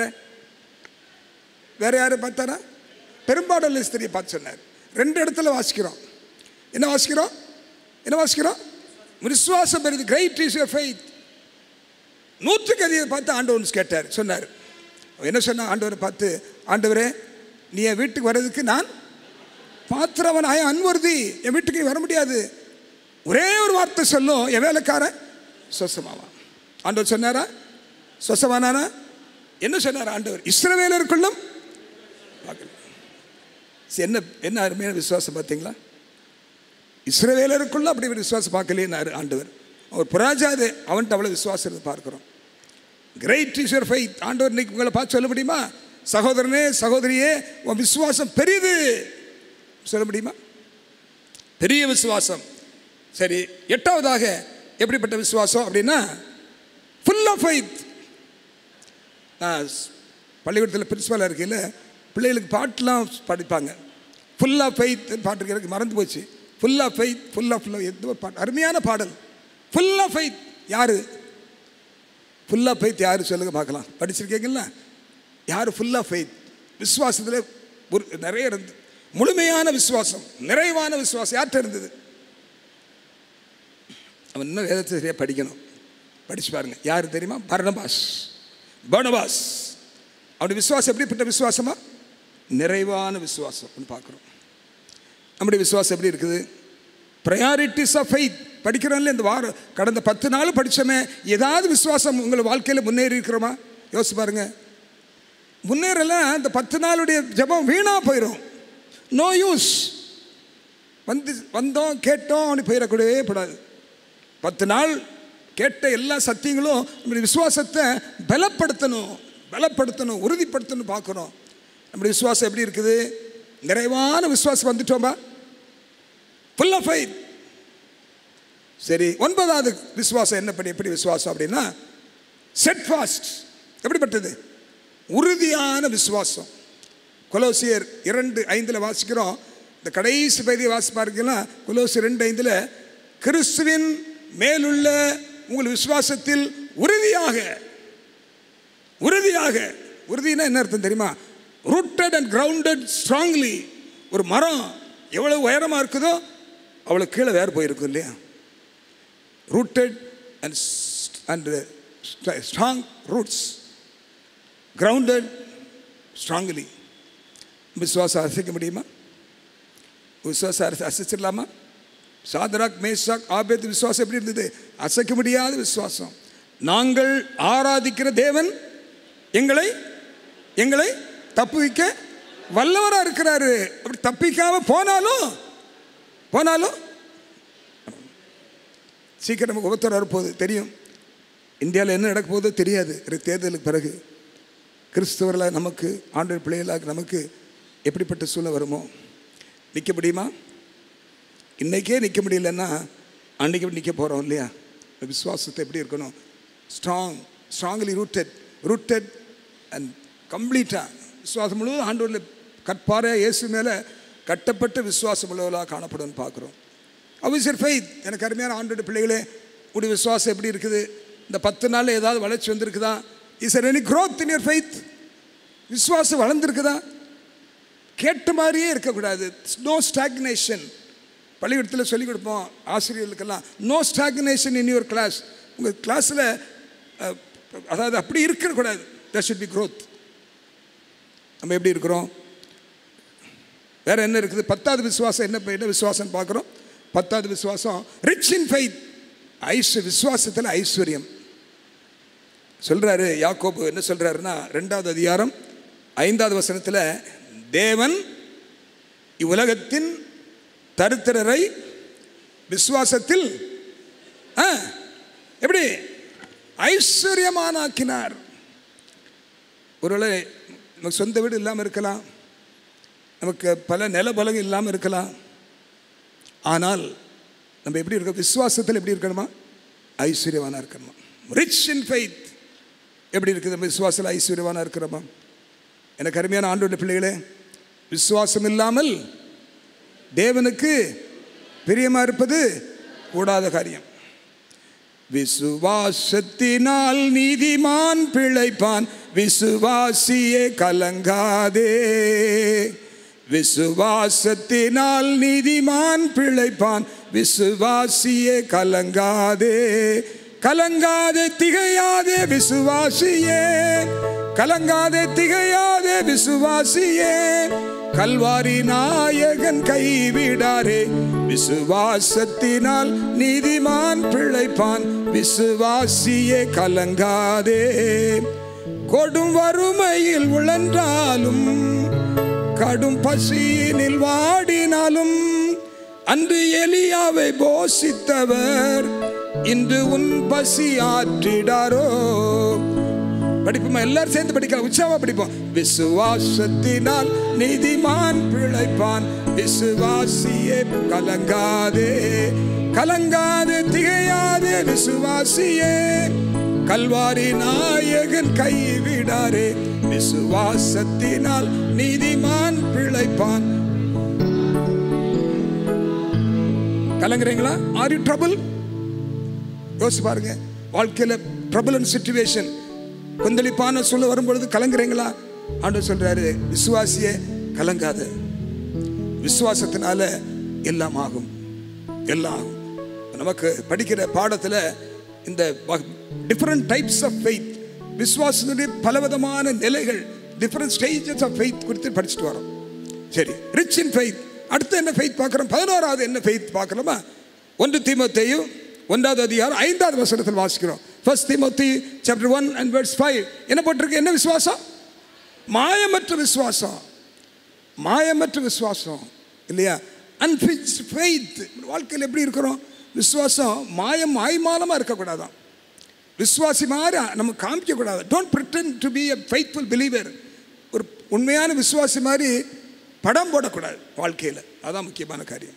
வேற யாரை பார்த்தாரா பெரும்பாடல் ஸ்திரியை பார்த்து சொன்னார் ரெண்டு இடத்துல வாசிக்கிறோம் என்ன வாசிக்கிறோம் என்ன வாசிக்கிறோம் விசுவாசம் பெரியது கிரேட் இஸ் யுவர் ஃபெய்த் நூற்றுக்கு அதிகம் பார்த்து ஆண்டவர் கேட்டார் சொன்னார் என்ன சொன்ன ஆண்டவரை பார்த்து ஆண்டவரே நீ என் வீட்டுக்கு வர்றதுக்கு நான் பாத்திரவன் ஆய அன்வர்தி என் வீட்டுக்கு நீ வர முடியாது ஒரே ஒரு வார்த்தை சொல்லும் என் வேலைக்காரன் சொசமாவான் ஆண்டவர் சொன்னாரா சொசமானானா என்ன சொன்னார் ஆண்டவர் இஸ்ரவேலருக்குள்ளும் பார்க்கல. சரி, என்ன என்ன அருமையான விசுவாசம் பார்த்தீங்களா இஸ்ரவேலருக்குள்ள அப்படி ஒரு விசுவாசம் பார்க்கலையே ஆண்டவர் அவர் புராஜாது அவன்கிட்ட அவ்வளோ விசுவாசம் இருந்து பார்க்குறோம் கிரேட் இஸ் யுவர் ஃபெய்த் ஆண்டவர் இன்னைக்கு உங்களை பார்த்து சொல்ல முடியுமா சகோதரனே சகோதரியே உன் விசுவாசம் பெரியது சொல்ல முடியுமா பெரிய விசுவாசம் சரி எட்டாவதாக எப்படிப்பட்ட விசுவாசம் அப்படின்னா ஃபுல் ஆஃப் ஃபெய்த் நான் ஸ்- பள்ளிக்கூடத்தில் பிரின்சிபலாக இருக்கையில் பிள்ளைகளுக்கு பாட்டெலாம் படிப்பாங்க ஃபுல் ஆஃப் ஃபெய்த் பாட்டு இருக்கு, எனக்கு மறந்து போச்சு full of faith full of love எந்த ஒரு பாட்டு அருமையான பாடல் ஃபுல் ஆஃப் ஃபெய்த் யாரு ஃபுல் ஆஃப் ஃபெய்த் யார் சொல்லுங்க பார்க்கலாம் படிச்சிருக்கீங்களா யார் ஃபுல் ஆஃப் ஃபெய்த் விசுவாசத்தில் ஒரு நிறைய இருந்து முழுமையான விசுவாசம் நிறைவான விசுவாசம் யார்கிட்ட இருந்தது அவன் இன்னும் வேதத்தை சரியாக படிக்கணும் படிச்சு பாருங்க யார் தெரியுமா பர்ணபாஸ் பர்ணபாஸ் அவனுடைய விசுவாசம் எப்படிப்பட்ட விசுவாசமா நிறைவான விசுவாசம் பார்க்குறோம் நம்முடைய விசுவாசம் எப்படி இருக்குது ப்ரையாரிட்டிஸ் ஆஃப் ஃபெய்த் படிக்கிறோம்ல இந்த வாரம் கடந்த பத்து நாள் படிச்சோமே ஏதாவது விசுவாசம் உங்கள் வாழ்க்கையில் முன்னேறி இருக்கிறோமா யோசிச்சு பாருங்க முன்னேறலாம் இந்த பத்து நாளுடைய ஜெபம் வீணாக போயிடும் நோ யூஸ் வந்து வந்தோம் கேட்டோம் அப்படி போயிடக்கூடவே கூடாது பத்து நாள் கேட்ட எல்லா சத்தியங்களும் நம்முடைய விசுவாசத்தை பலப்படுத்தணும் பலப்படுத்தணும் உறுதிப்படுத்தணும் பார்க்கணும் நம்முடைய விசுவாசம் எப்படி இருக்குது நிறைவான விசுவாசம் வந்துட்டோமா ஃபுல் ஆஃப் ஃபைத் சரி ஒன்பதாவது விசுவாசம் என்ன பண்ணி எப்படி விசுவாசம் அப்படின்னா செட் ஃபாஸ்ட் எப்படிப்பட்டது உறுதியான விசுவாசம் கொலோசியர் இரண்டு ஐந்தில் வாசிக்கிறோம் இந்த கடைசி பகுதியை வாசிப்பாருங்கன்னா கொலோசியர் ரெண்டு ஐந்தில் கிறிஸ்துவின் மேலுள்ள உங்கள் விசுவாசத்தில் உறுதியாக உறுதியாக உறுதினா என்ன அர்த்தம் தெரியுமா ரூட்டட் அண்ட் கிரவுண்டட் ஸ்ட்ராங்லி ஒரு மரம் எவ்வளவு உயரமாக இருக்குதோ அவ்வளோ கீழே வேறு போயிருக்கும் இல்லையா rooted and and strong roots grounded strongly விசுவாசம் அசைக்க முடியுமா விசுவாசம் அசை அசைச்சிடலாமா சாதராக் மேஷாக் ஆபேத் விசுவாசம் எப்படி இருந்தது அசைக்க முடியாத விசுவாசம் நாங்கள் ஆராதிக்கிற தேவன் எங்களை எங்களை தப்புவிக்க வல்லவரா இருக்கிறாரு அப்படி தப்பிக்காம போனாலும் போனாலும் சீக்கிரம் நமக்கு உபத்தரம் வரப்போகுது தெரியும் இந்தியாவில் என்ன நடக்க போகுதோ தெரியாது ஒரு தேர்தலுக்கு பிறகு கிறிஸ்தவர்களாக நமக்கு ஆண்டு பிள்ளைகளாக நமக்கு எப்படிப்பட்ட சூழ்நிலை வருமோ நிற்க முடியுமா இன்றைக்கே நிற்க முடியலன்னா அன்றைக்கி நிற்க போகிறோம் இல்லையா இந்த விசுவாசத்தை எப்படி இருக்கணும் strong strongly rooted rooted and கம்ப்ளீட்டாக விசுவாசம் முழுவதும் ஆண்டவரில் கற்பார இயேசு மேலே கட்டப்பட்ட விசுவாசம் உள்ளவர்களாக காணப்படும்னு பார்க்குறோம் அவசியர் ஃபெய்த் எனக்கு அருமையான ஆண்டோட பிள்ளைகளே உடைய விசுவாசம் எப்படி இருக்குது இந்த பத்து நாளில் ஏதாவது வளர்ச்சி வந்திருக்குதா is any growth in your faith விசுவாசம் வளர்ந்துருக்குதா கேட்ட மாதிரியே இருக்கக்கூடாது நோ ஸ்டாக்னேஷன் பள்ளிக்கூடத்தில் சொல்லிக் கொடுப்போம் ஆசிரியர்களுக்கெல்லாம் no stagnation in your class உங்கள் கிளாஸில் அதாவது அப்படி இருக்கக்கூடாது there should be growth நம்ம எப்படி இருக்கிறோம் வேற என்ன இருக்குது பத்தாவது விசுவாசம் என்ன என்ன விசுவாசம் பார்க்குறோம் பத்தாவது விசுவாசம் ரிச் இன் ஃபைத் ஐஸ்வ விசுவாசத்தில் ஐஸ்வர்யம் சொல்றாரு யாக்கோபு என்ன சொல்றாருன்னா ரெண்டாவது அதிகாரம் ஐந்தாவது வசனத்தில் தேவன் இவ்வுலகத்தின் தருத்திரரை விசுவாசத்தில் ஆ, எப்படி ஐஸ்வர்யமானாக்கினார் ஒருவேளை நமக்கு சொந்த வீடு இல்லாமல் இருக்கலாம் நமக்கு பல நிலபலகம் இல்லாமல் இருக்கலாம் ஆனால் நம்ம எப்படி இருக்க விசுவாசத்தில் எப்படி இருக்கணுமா ஐஸ்வர்யவானா இருக்கணுமா ரிச் இன் ஃபெய்த் எப்படி இருக்குது நம்ம விசுவாசத்தில் ஐஸ்வர்யவானா இருக்கிறோமா எனக்கு அருமையான ஆண்டோட பிள்ளைகளே விசுவாசம் இல்லாமல் தேவனுக்கு பிரியமா இருப்பது கூடாத காரியம் விசுவாசத்தினால் நீதிமான் பிழைப்பான் விசுவாசியே கலங்காதே விசுவாசத்தினால் நீதிமான் பிழைப்பான் விசுவாசியே கலங்காதே கலங்காதே திகையாதே விசுவாசியே கலங்காதே திகையாதே விசுவாசியே கல்வாரி நாயகன் கைவிடாரே விசுவாசத்தினால் நீதிமான் பிழைப்பான் விசுவாசியே கலங்காதே கொடும் வறுமையில் உழன்றாலும் கடும் பசியினில் வாடினாலும் அன்று எலியாவை போஷித்தவர் இன்று உன் பசி ஆற்றிடாரோ படிப்போமா எல்லாரும் சேர்ந்து படிக்கலாம் உற்சாகமா படிப்போம் விசுவாசத்தினால் நீதிமான் பிழைப்பான் விசுவாசியே கலங்காதே கலங்காதே திகையாதே விசுவாசியே கல்வாரி நாயகன் கைவிடாரே விசுவாசத்தினால் நீதிமான் பிழைப்பான் கலங்குறீங்களா ஆர் யூ ட்ரபிள் யோசிச்சு பாருங்க வாழ்க்கையில் ட்ரபிள் அண்ட் சுச்சுவேஷன் கொந்தளிப்பான சொல்ல வரும்பொழுது கலங்குறீங்களா ஆண்டவர் சொல்றாரு விசுவாசியே கலங்காத விசுவாசத்தினால எல்லாம் ஆகும் எல்லாம் ஆகும் நமக்கு படிக்கிற பாடத்தில் இந்த டிஃப்ரெண்ட் டைப்ஸ் ஆஃப் ஃபெய்த் விசுவாசத்துடைய பலவிதமான நிலைகள் டிஃப்ரெண்ட் ஸ்டேஜஸ் ஆஃப் ஃபெய்த் குறித்து படிச்சுட்டு வரோம் சரி ரிச் இன் ஃபெய்த் அடுத்து என்ன ஃபெய்த் பார்க்குறோம் பதினோராவது என்ன ஃபெய்த் பார்க்கலாமா ஒன்று தீமத்தையும் ஒன்றாவது அதிகாரம் ஐந்தாவது வசனத்தில் வாசிக்கிறோம் first Timothy chapter one and words five என்ன போட்டிருக்கு என்ன விசுவாசம் மாயமற்ற விசுவாசம் மாயமற்ற விசுவாசம் இல்லையா அன்ஃபிக்ஸ்ட் ஃபெய்த் வாழ்க்கையில் எப்படி இருக்கிறோம் விசுவாசம் மாயம் மாய்மாலமாக இருக்கக்கூடாதான் விசுவாசி மாதிரி நம்ம காமிக்கக்கூடாது don't pretend to be a faithful believer ஒரு உண்மையான விசுவாசி மாதிரி படம் போடக்கூடாது வாழ்க்கையில் அதான் முக்கியமான காரியம்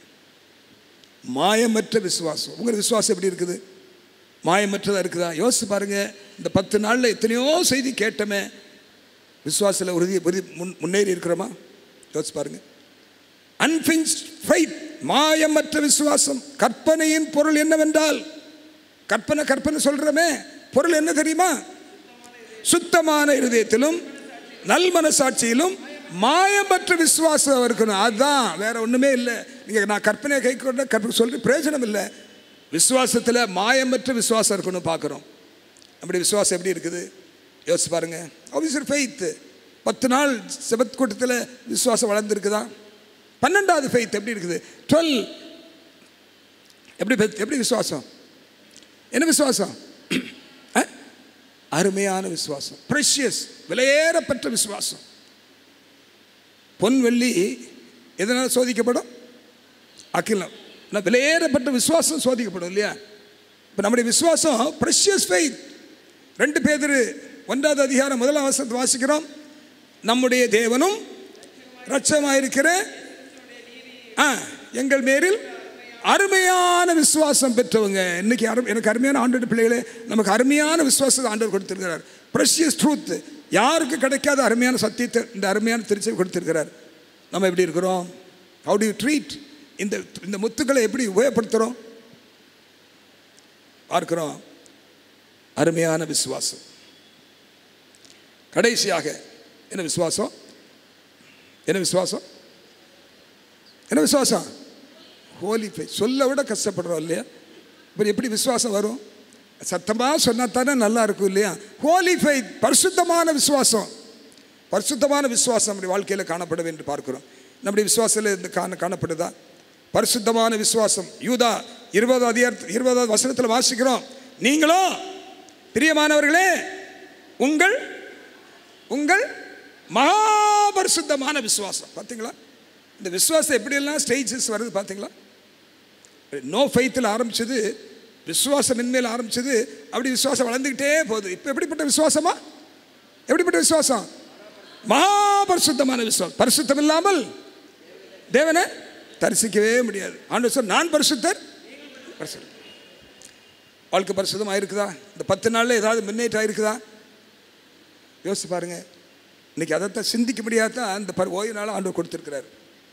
மாயமற்ற விசுவாசம் உங்கள் விசுவாசம் எப்படி இருக்குது மாயமற்றதாக இருக்குதா யோசிச்சு பாருங்க இந்த பத்து நாளில் எத்தனையோ செய்தி கேட்டோமே விசுவாசத்தில் உறுதி உறுதி முன் முன்னேறி இருக்கிறோமா யோசிச்சு பாருங்க அன்பின்ஸ்ட் ஃபைட் மாயமற்ற விசுவாசம் கற்பனையின் பொருள் என்னவென்றால் கற்பனை கற்பனை சொல்றோமே பொருள் என்ன தெரியுமா சுத்தமான இருதயத்திலும் நல் மனசாட்சியிலும் மாயமற்ற விசுவாசம் இருக்கணும் அதுதான் வேற ஒண்ணுமே இல்லை நீங்க நான் கற்பனையை கை கொண்ட கற்பனை சொல்லி பிரயோஜனம் இல்லை விசுவாசத்தில் மாயமற்ற விசுவாசம் இருக்கணும் பார்க்குறோம் அப்படி விசுவாசம் எப்படி இருக்குது யோசிச்சு பாருங்க ஆஃபீஸர் ஃபெய்த் பத்து நாள் செபத் கூட்டத்தில் விசுவாசம் வளர்ந்துருக்குதா பன்னெண்டாவது ஃபெய்த் எப்படி இருக்குது டுவெல் எப்படி faith? எப்படி விசுவாசம் என்ன விசுவாசம் அஹ்? அருமையான விசுவாசம் ப்ரெஷியஸ் விலையேறப்பட்ட விசுவாசம் பொன் வெள்ளி எதனால் சோதிக்கப்படும் அகிலம் ஆனால் விலையேறப்பட்ட விசுவாசம் சோதிக்கப்படும் இல்லையா இப்போ நம்முடைய விசுவாசம் ப்ரெஷியஸ் ஃபெய்த் ரெண்டு பேர் ஒன்றாவது அதிகாரம் முதலாம் வசனத்தை வாசிக்கிறோம் நம்முடைய தேவனும் ரட்சமாயிருக்கிற ஆ எங்கள் மேரில் அருமையான விசுவாசம் பெற்றவங்க இன்னைக்கு அரு எனக்கு அருமையான ஆண்டோட பிள்ளைகளே நமக்கு அருமையான விசுவாசத்தை ஆண்டவர் கொடுத்திருக்கிறார் ப்ரெஷியஸ் ட்ரூத் யாருக்கு கிடைக்காத அருமையான சத்தியத்தை இந்த அருமையான திருச்சை கொடுத்திருக்கிறார் நம்ம எப்படி இருக்கிறோம் ஹவு டு யூ ட்ரீட் இந்த இந்த முத்துக்களை எப்படி உபயோகப்படுத்துகிறோம் பார்க்கிறோம் அருமையான விசுவாசம் கடைசியாக என்ன விசுவாசம் என்ன விசுவாசம் என்ன விசுவாசம் ஹோலி ஃபெய்த் சொல்ல விட கஷ்டப்படுறோம் இல்லையா இப்போ எப்படி விசுவாசம் வரும் சத்தமாக சொன்னா தானே நல்லா இருக்கும் இல்லையா ஹோலி ஃபெய்த் பரிசுத்தமான விசுவாசம் பரிசுத்தமான விசுவாசம் நம்முடைய வாழ்க்கையில் காணப்பட வேண்டும் பார்க்கிறோம் நம்முடைய விசுவாசத்தில் இருந்து காண காணப்படுதா பரிசுத்தமான விசுவாசம் யூதா இருபது அதிகார இருபதாவது வசனத்தில் வாசிக்கிறோம் நீங்களும் பிரியமானவர்களே உங்கள் உங்கள் மகாபரிசுத்தமான விசுவாசம் பார்த்தீங்களா இந்த விசுவாசம் எப்படியெல்லாம் ஸ்டேஜஸ் வருது பார்த்தீங்களா நோ ஃபெய்த்தில் ஆரம்பிச்சது விசுவாசம் இன்மேல் ஆரம்பிச்சது அப்படி விசுவாசம் வளர்ந்துக்கிட்டே போகுது இப்போ எப்படிப்பட்ட விசுவாசமா எப்படிப்பட்ட விசுவாசம் மகாபரிசுத்தமான விசுவாசம் பரிசுத்தம் இல்லாமல் தேவனை தரிசிக்கவே முடியாது ஆண்டு சொல் நான் பரிசுத்தர் பரிசுத்தர் வாழ்க்கை பரிசுத்தம் ஆயிருக்குதா இந்த பத்து நாளில் ஏதாவது முன்னேற்றம் ஆயிருக்குதா யோசிச்சு பாருங்க இன்னைக்கு அதைத்தான் சிந்திக்க முடியாதான் அந்த பர் ஓய்வு நாள் ஆண்டவர் கொடுத்துருக்கிறாரு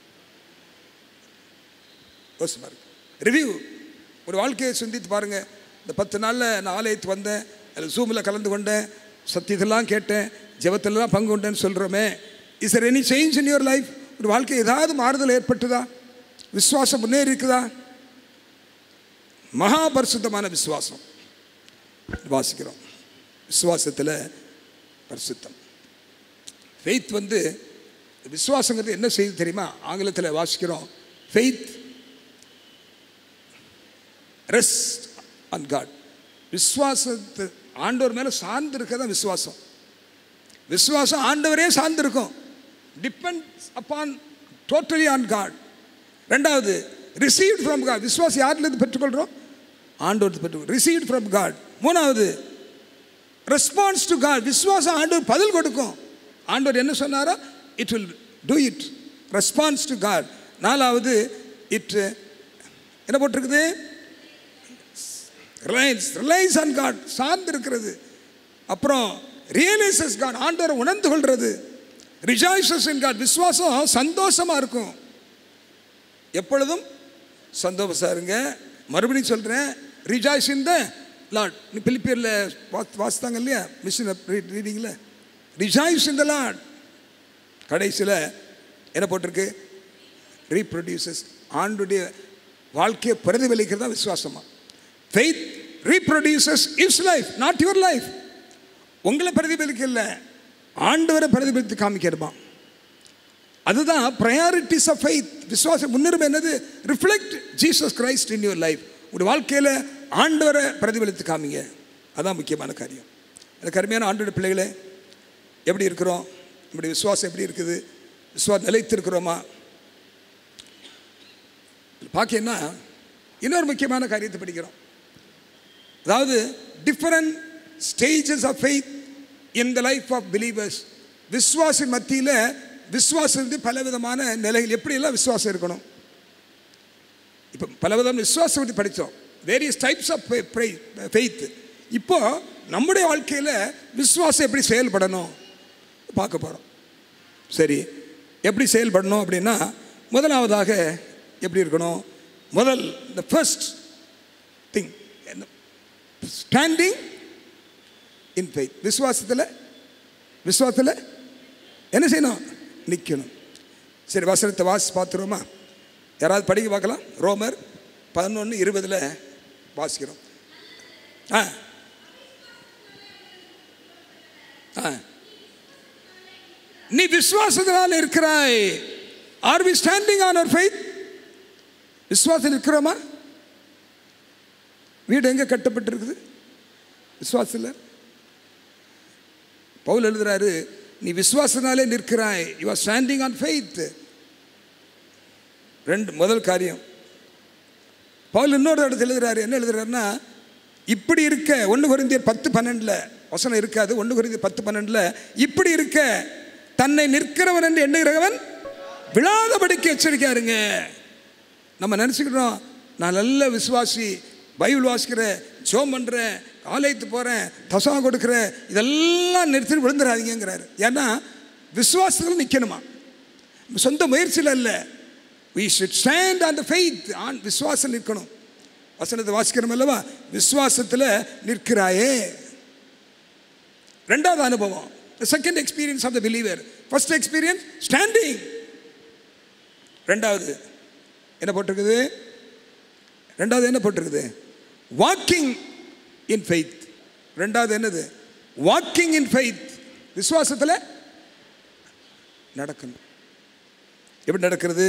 யோசிச்சு பாருங்க ரிவ்யூ ஒரு வாழ்க்கையை சிந்தித்து பாருங்க இந்த பத்து நாளில் நான் ஆலயத்துக்கு வந்தேன் அதில் ஜூமில் கலந்து கொண்டேன் சத்தியத்தெல்லாம் கேட்டேன் ஜெபத்திலலாம் பங்கு கொண்டேன்னு சொல்கிறோமே is there any change in your life ஒரு வாழ்க்கை ஏதாவது மாறுதல் ஏற்பட்டுதா விசுவாசம் முன்னேறி இருக்குதா மகாபரிசுத்தமான விசுவாசம் வாசிக்கிறோம் விசுவாசத்தில் பரிசுத்தம் ஃபெய்த் வந்து விசுவாசங்கிறது என்ன செய்யுது தெரியுமா ஆங்கிலத்தில் வாசிக்கிறோம் ஃபெய்த் ரெஸ்ட் ஆன் காட் விசுவாசத்து ஆண்டவர் மேலே சார்ந்து இருக்க தான் விசுவாசம் விசுவாசம் ஆண்டவரே சார்ந்திருக்கும் depends upon totally on God ரெண்டாவது ரிசீவ்ட் ஃப்ரம் காட் விசுவாசம் யார்லேருந்து பெற்றுக்கொள்கிறோம் ஆண்டவர் பெற்றுக்கொள் ரிசீவ்ட் ஃப்ரம் காட் மூணாவது ரெஸ்பான்ஸ் டு காட் விசுவாசம் ஆண்டவர் பதில் கொடுக்கும் ஆண்டவர் என்ன சொன்னாரோ it will do it response to God நாலாவது இட் என்ன போட்டிருக்குது ரிலையன்ஸ் ரிலையன்ஸ் ஆன் காட் சார்ந்து இருக்கிறது அப்புறம் ரியலைசஸ் காட் ஆண்டவரை உணர்ந்து கொள்றது ரிஜாய்சஸ் இன் காட் விசுவாசம் சந்தோஷமா இருக்கும் எப்பொழுதும் சந்தோஷமா இருங்க மறுபடியும் சொல்கிறேன் ரிஜாய்ஸ் இன் த லாட் பிலிப்பியரில் வாஸ் வாசித்தாங்க இல்லையா மிஷின் ரீடிங்கில் ரிஜாய்ஸ் இன் த லாட் கடைசியில் என்ன போட்டிருக்கு ரீப்ரொடியூசஸ் ஆண்டுடைய வாழ்க்கையை பிரதிபலிக்கிறதா விசுவாசமா faith reproduces his life not your life உங்களை பிரதிபலிக்கல ஆண்டவரை பிரதிபலித்து காமிக்கிறமா அதுதான் ப்ரையாரிட்டிஸ் ஆஃப் ஃபெய்த் விசுவாச முன்னுரிமை என்னது reflect Jesus Christ in your life உங்களுடைய வாழ்க்கையில் ஆண்டவரை பிரதிபலித்து காமிங்க அதான் முக்கியமான காரியம் எனக்கு அருமையான ஆண்டோட பிள்ளைகளே எப்படி இருக்கிறோம் நம்முடைய விசுவாசம் எப்படி இருக்குது விசுவாசம் நிலைத்திருக்கிறோமா பார்க்கன்னா இன்னொரு முக்கியமான காரியத்தை படிக்கிறோம் அதாவது different stages of faith in the life of believers விஸ்வாசின் மத்தியில் விஸ்வாசம் பலவிதமான நிலைகள் எப்படியெல்லாம் விசுவாசம் இருக்கணும் இப்போ பலவிதம் விசுவாசம் பற்றி படித்தோம் வேரியஸ் டைப்ஸ் ஆஃப் ஃபெய்த் இப்போ நம்முடைய வாழ்க்கையில் விசுவாசம் எப்படி செயல்படணும் பார்க்க போகிறோம் சரி எப்படி செயல்படணும் அப்படின்னா முதலாவதாக எப்படி இருக்கணும் முதல் த ஃபர்ஸ்ட் திங் என்ன ஸ்டாண்டிங் இன் ஃபெய்த் விசுவாசத்தில் விசுவாசத்தில் என்ன செய்யணும் நிற்கணும் சரி வசனத்தை வாசி பார்த்துருவோமா யாராவது படிக்க பார்க்கலாம் ரோமர் பதினொன்று இருபதில் வாசிக்கிறோம் ஆ ஆ நீ விசுவாசத்தினால் இருக்கிறாய் are we standing on our faith விசுவாசத்தில் இருக்கிறோமா வீடு எங்கே கட்டப்பட்டிருக்குது விசுவாசத்தில் பவுல் எழுதுறாரு நீ விசுவாசனாலே நிற்கிறாய் you are standing on faith ரெண்டு முதல் காரியம் பவுல் இன்னொரு இடத்துல எழுதுறாரு என்ன எழுதுறாருன்னா இப்படி இருக்க ஒன்று குறைந்தியர் பத்து பன்னெண்டில் வசனம் இருக்காது ஒன்று குறைந்தியர் பத்து பன்னெண்டில் இப்படி இருக்க தன்னை நிற்கிறவன் என்று எண்ணுகிறவன் விழாதபடிக்கு எச்சரிக்கையாருங்க நம்ம நினச்சிக்கிட்டோம் நான் நல்ல விசுவாசி பைபிள் வாசிக்கிறேன் ஜோம் பண்ணுறேன் ஆலயத்துக்கு போகிறேன் தசா கொடுக்குறேன் இதெல்லாம் நிறுத்தி விழுந்துடாதீங்கிறாரு ஏன்னா விசுவாசத்தில் நிற்கணுமா சொந்த முயற்சியில் இல்லை we should stand on the faith on விசுவாசம் நிற்கணும் வசனத்தை வாசிக்கிறோம் அல்லவா விசுவாசத்தில் நிற்கிறாயே ரெண்டாவது அனுபவம் second experience of the believer first experience standing ரெண்டாவது என்ன போட்டிருக்குது ரெண்டாவது என்ன போட்டிருக்குது வாக்கிங் இன் ஃபெய்த் ரெண்டாவது என்னது வாக்கிங் இன் ஃபெய்த் விசுவாசத்தில் நடக்கணும் எப்படி நடக்கிறது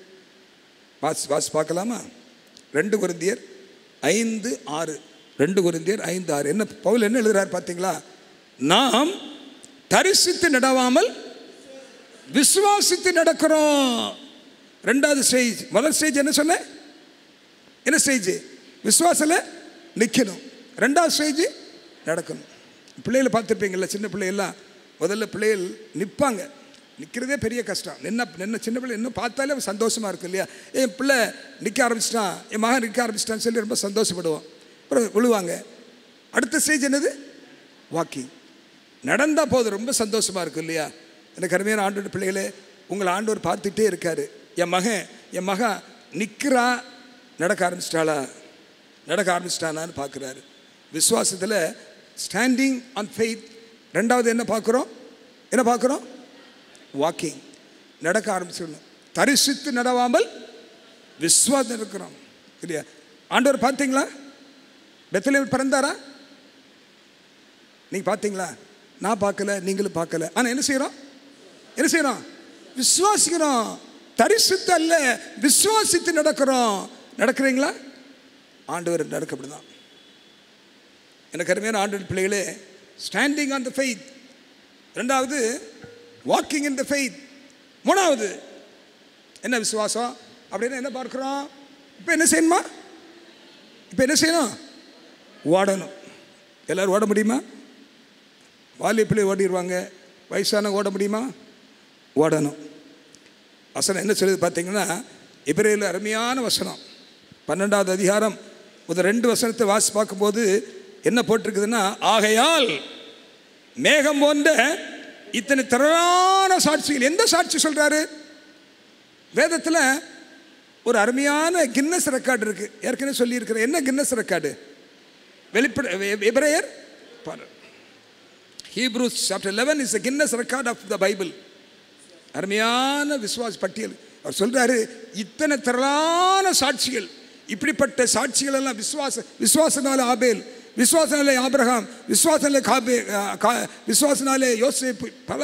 வாசி வாசி பார்க்கலாமா ரெண்டு குருந்தியர் ஐந்து ஆறு ரெண்டு குருந்தியர் ஐந்து ஆறு என்ன பவுல் என்ன எழுதுறார் பார்த்தீங்களா நாம் தரிசித்து நடவாமல் விசுவாசித்து நடக்கிறோம் ரெண்டாவது ஸ்டேஜ் முதல் ஸ்டேஜ் என்ன சொன்ன என்ன ஸ்டேஜ் விசுவாசில் நிற்கணும் ரெண்டாவது ஸ்டேஜ் நடக்கணும் பிள்ளைகளை பார்த்துருப்பீங்கள்ல சின்ன பிள்ளைகள்லாம் முதல்ல பிள்ளைகள் நிற்பாங்க நிற்கிறதே பெரிய கஷ்டம் நின்ன நின்ன சின்ன பிள்ளை இன்னும் பார்த்தாலே சந்தோஷமாக இருக்கும் இல்லையா என் பிள்ளை நிற்க ஆரம்பிச்சிட்டான் என் மகன் நிற்க ஆரம்பிச்சிட்டான்னு சொல்லி ரொம்ப சந்தோஷப்படுவோம் அப்புறம் விழுவாங்க அடுத்த ஸ்டேஜ் என்னது வாக்கிங் நடந்தால் போதும் ரொம்ப சந்தோஷமாக இருக்கும் இல்லையா எனக்கு அருமையான ஆண்டோட பிள்ளைகளே உங்களை ஆண்டவர் பார்த்துட்டே இருக்காரு என் மகன் என் மகன் நிற்கிறா நடக்க ஆரம்பிச்சிட்டாளா நடக்க ஆரம்பிச்சிட்டானான்னு பார்க்குறாரு விசுவாசத்தில் ஸ்டாண்டிங் ஆன் ஃபெய்த் ரெண்டாவது என்ன பார்க்குறோம் என்ன பார்க்குறோம் வாக்கிங் நடக்க ஆரம்பிச்சிடணும் தரிசித்து நடவாமல் விஸ்வாசம் இருக்கிறோம் இல்லையா ஆண்டவர் பார்த்தீங்களா பெத்தலேம் பிறந்தாரா நீங்கள் பார்த்தீங்களா நான் பார்க்கல நீங்களும் பார்க்கல ஆனால் என்ன செய்கிறோம் என்ன செய்கிறோம் விசுவாசிக்கிறோம் தரிசித்து அல்ல விசுவாசித்து நடக்கிறோம் நடக்கிறீங்களா ஆண்டவர் நடக்கப்படுதான் எனக்கு அருமையான ஆண்டவர் பிள்ளைகளே ஸ்டாண்டிங் ஆன் த ஃபெய்த் ரெண்டாவது வாக்கிங் இன் த ஃபெய்த் மூணாவது என்ன விசுவாசம் அப்படின்னு என்ன பார்க்குறோம் இப்போ என்ன செய்யணுமா இப்போ என்ன செய்யணும் ஓடணும் எல்லோரும் ஓட முடியுமா வாலி பிள்ளை ஓடிடுவாங்க வயசான ஓட முடியுமா ஓடணும் வசனம் என்ன சொல்லுது பார்த்தீங்கன்னா இப்ரேல அருமையான வசனம் பன்னெண்டாவது அதிகாரம் முதல் ரெண்டு வசனத்தை வாசி பார்க்கும்போது என்ன போட்டிருக்குதுன்னா ஆகையால் மேகம் போன்ற இத்தனை திரளான சாட்சிகள் எந்த சாட்சி சொல்றாரு வேதத்தில் ஒரு அருமையான கின்னஸ் ரெக்கார்டு இருக்கு ஏற்கனவே சொல்லியிருக்கிற என்ன கின்னஸ் ரெக்கார்டு வெளிப்பட எபிரேயர் Hebrews chapter eleven is Guinness record of the Bible அருமையான விசுவாச பட்டியல் அவர் சொல்றாரு இத்தனை திரளான சாட்சிகள் இப்படிப்பட்ட சாட்சிகள் எல்லாம் விசுவாச விசுவாசனால ஆபேல் விசுவாசனாலே ஆபிரகாம் விசுவாசனாலே காபே கா- விசுவாசனாலே யோசேப்பு பல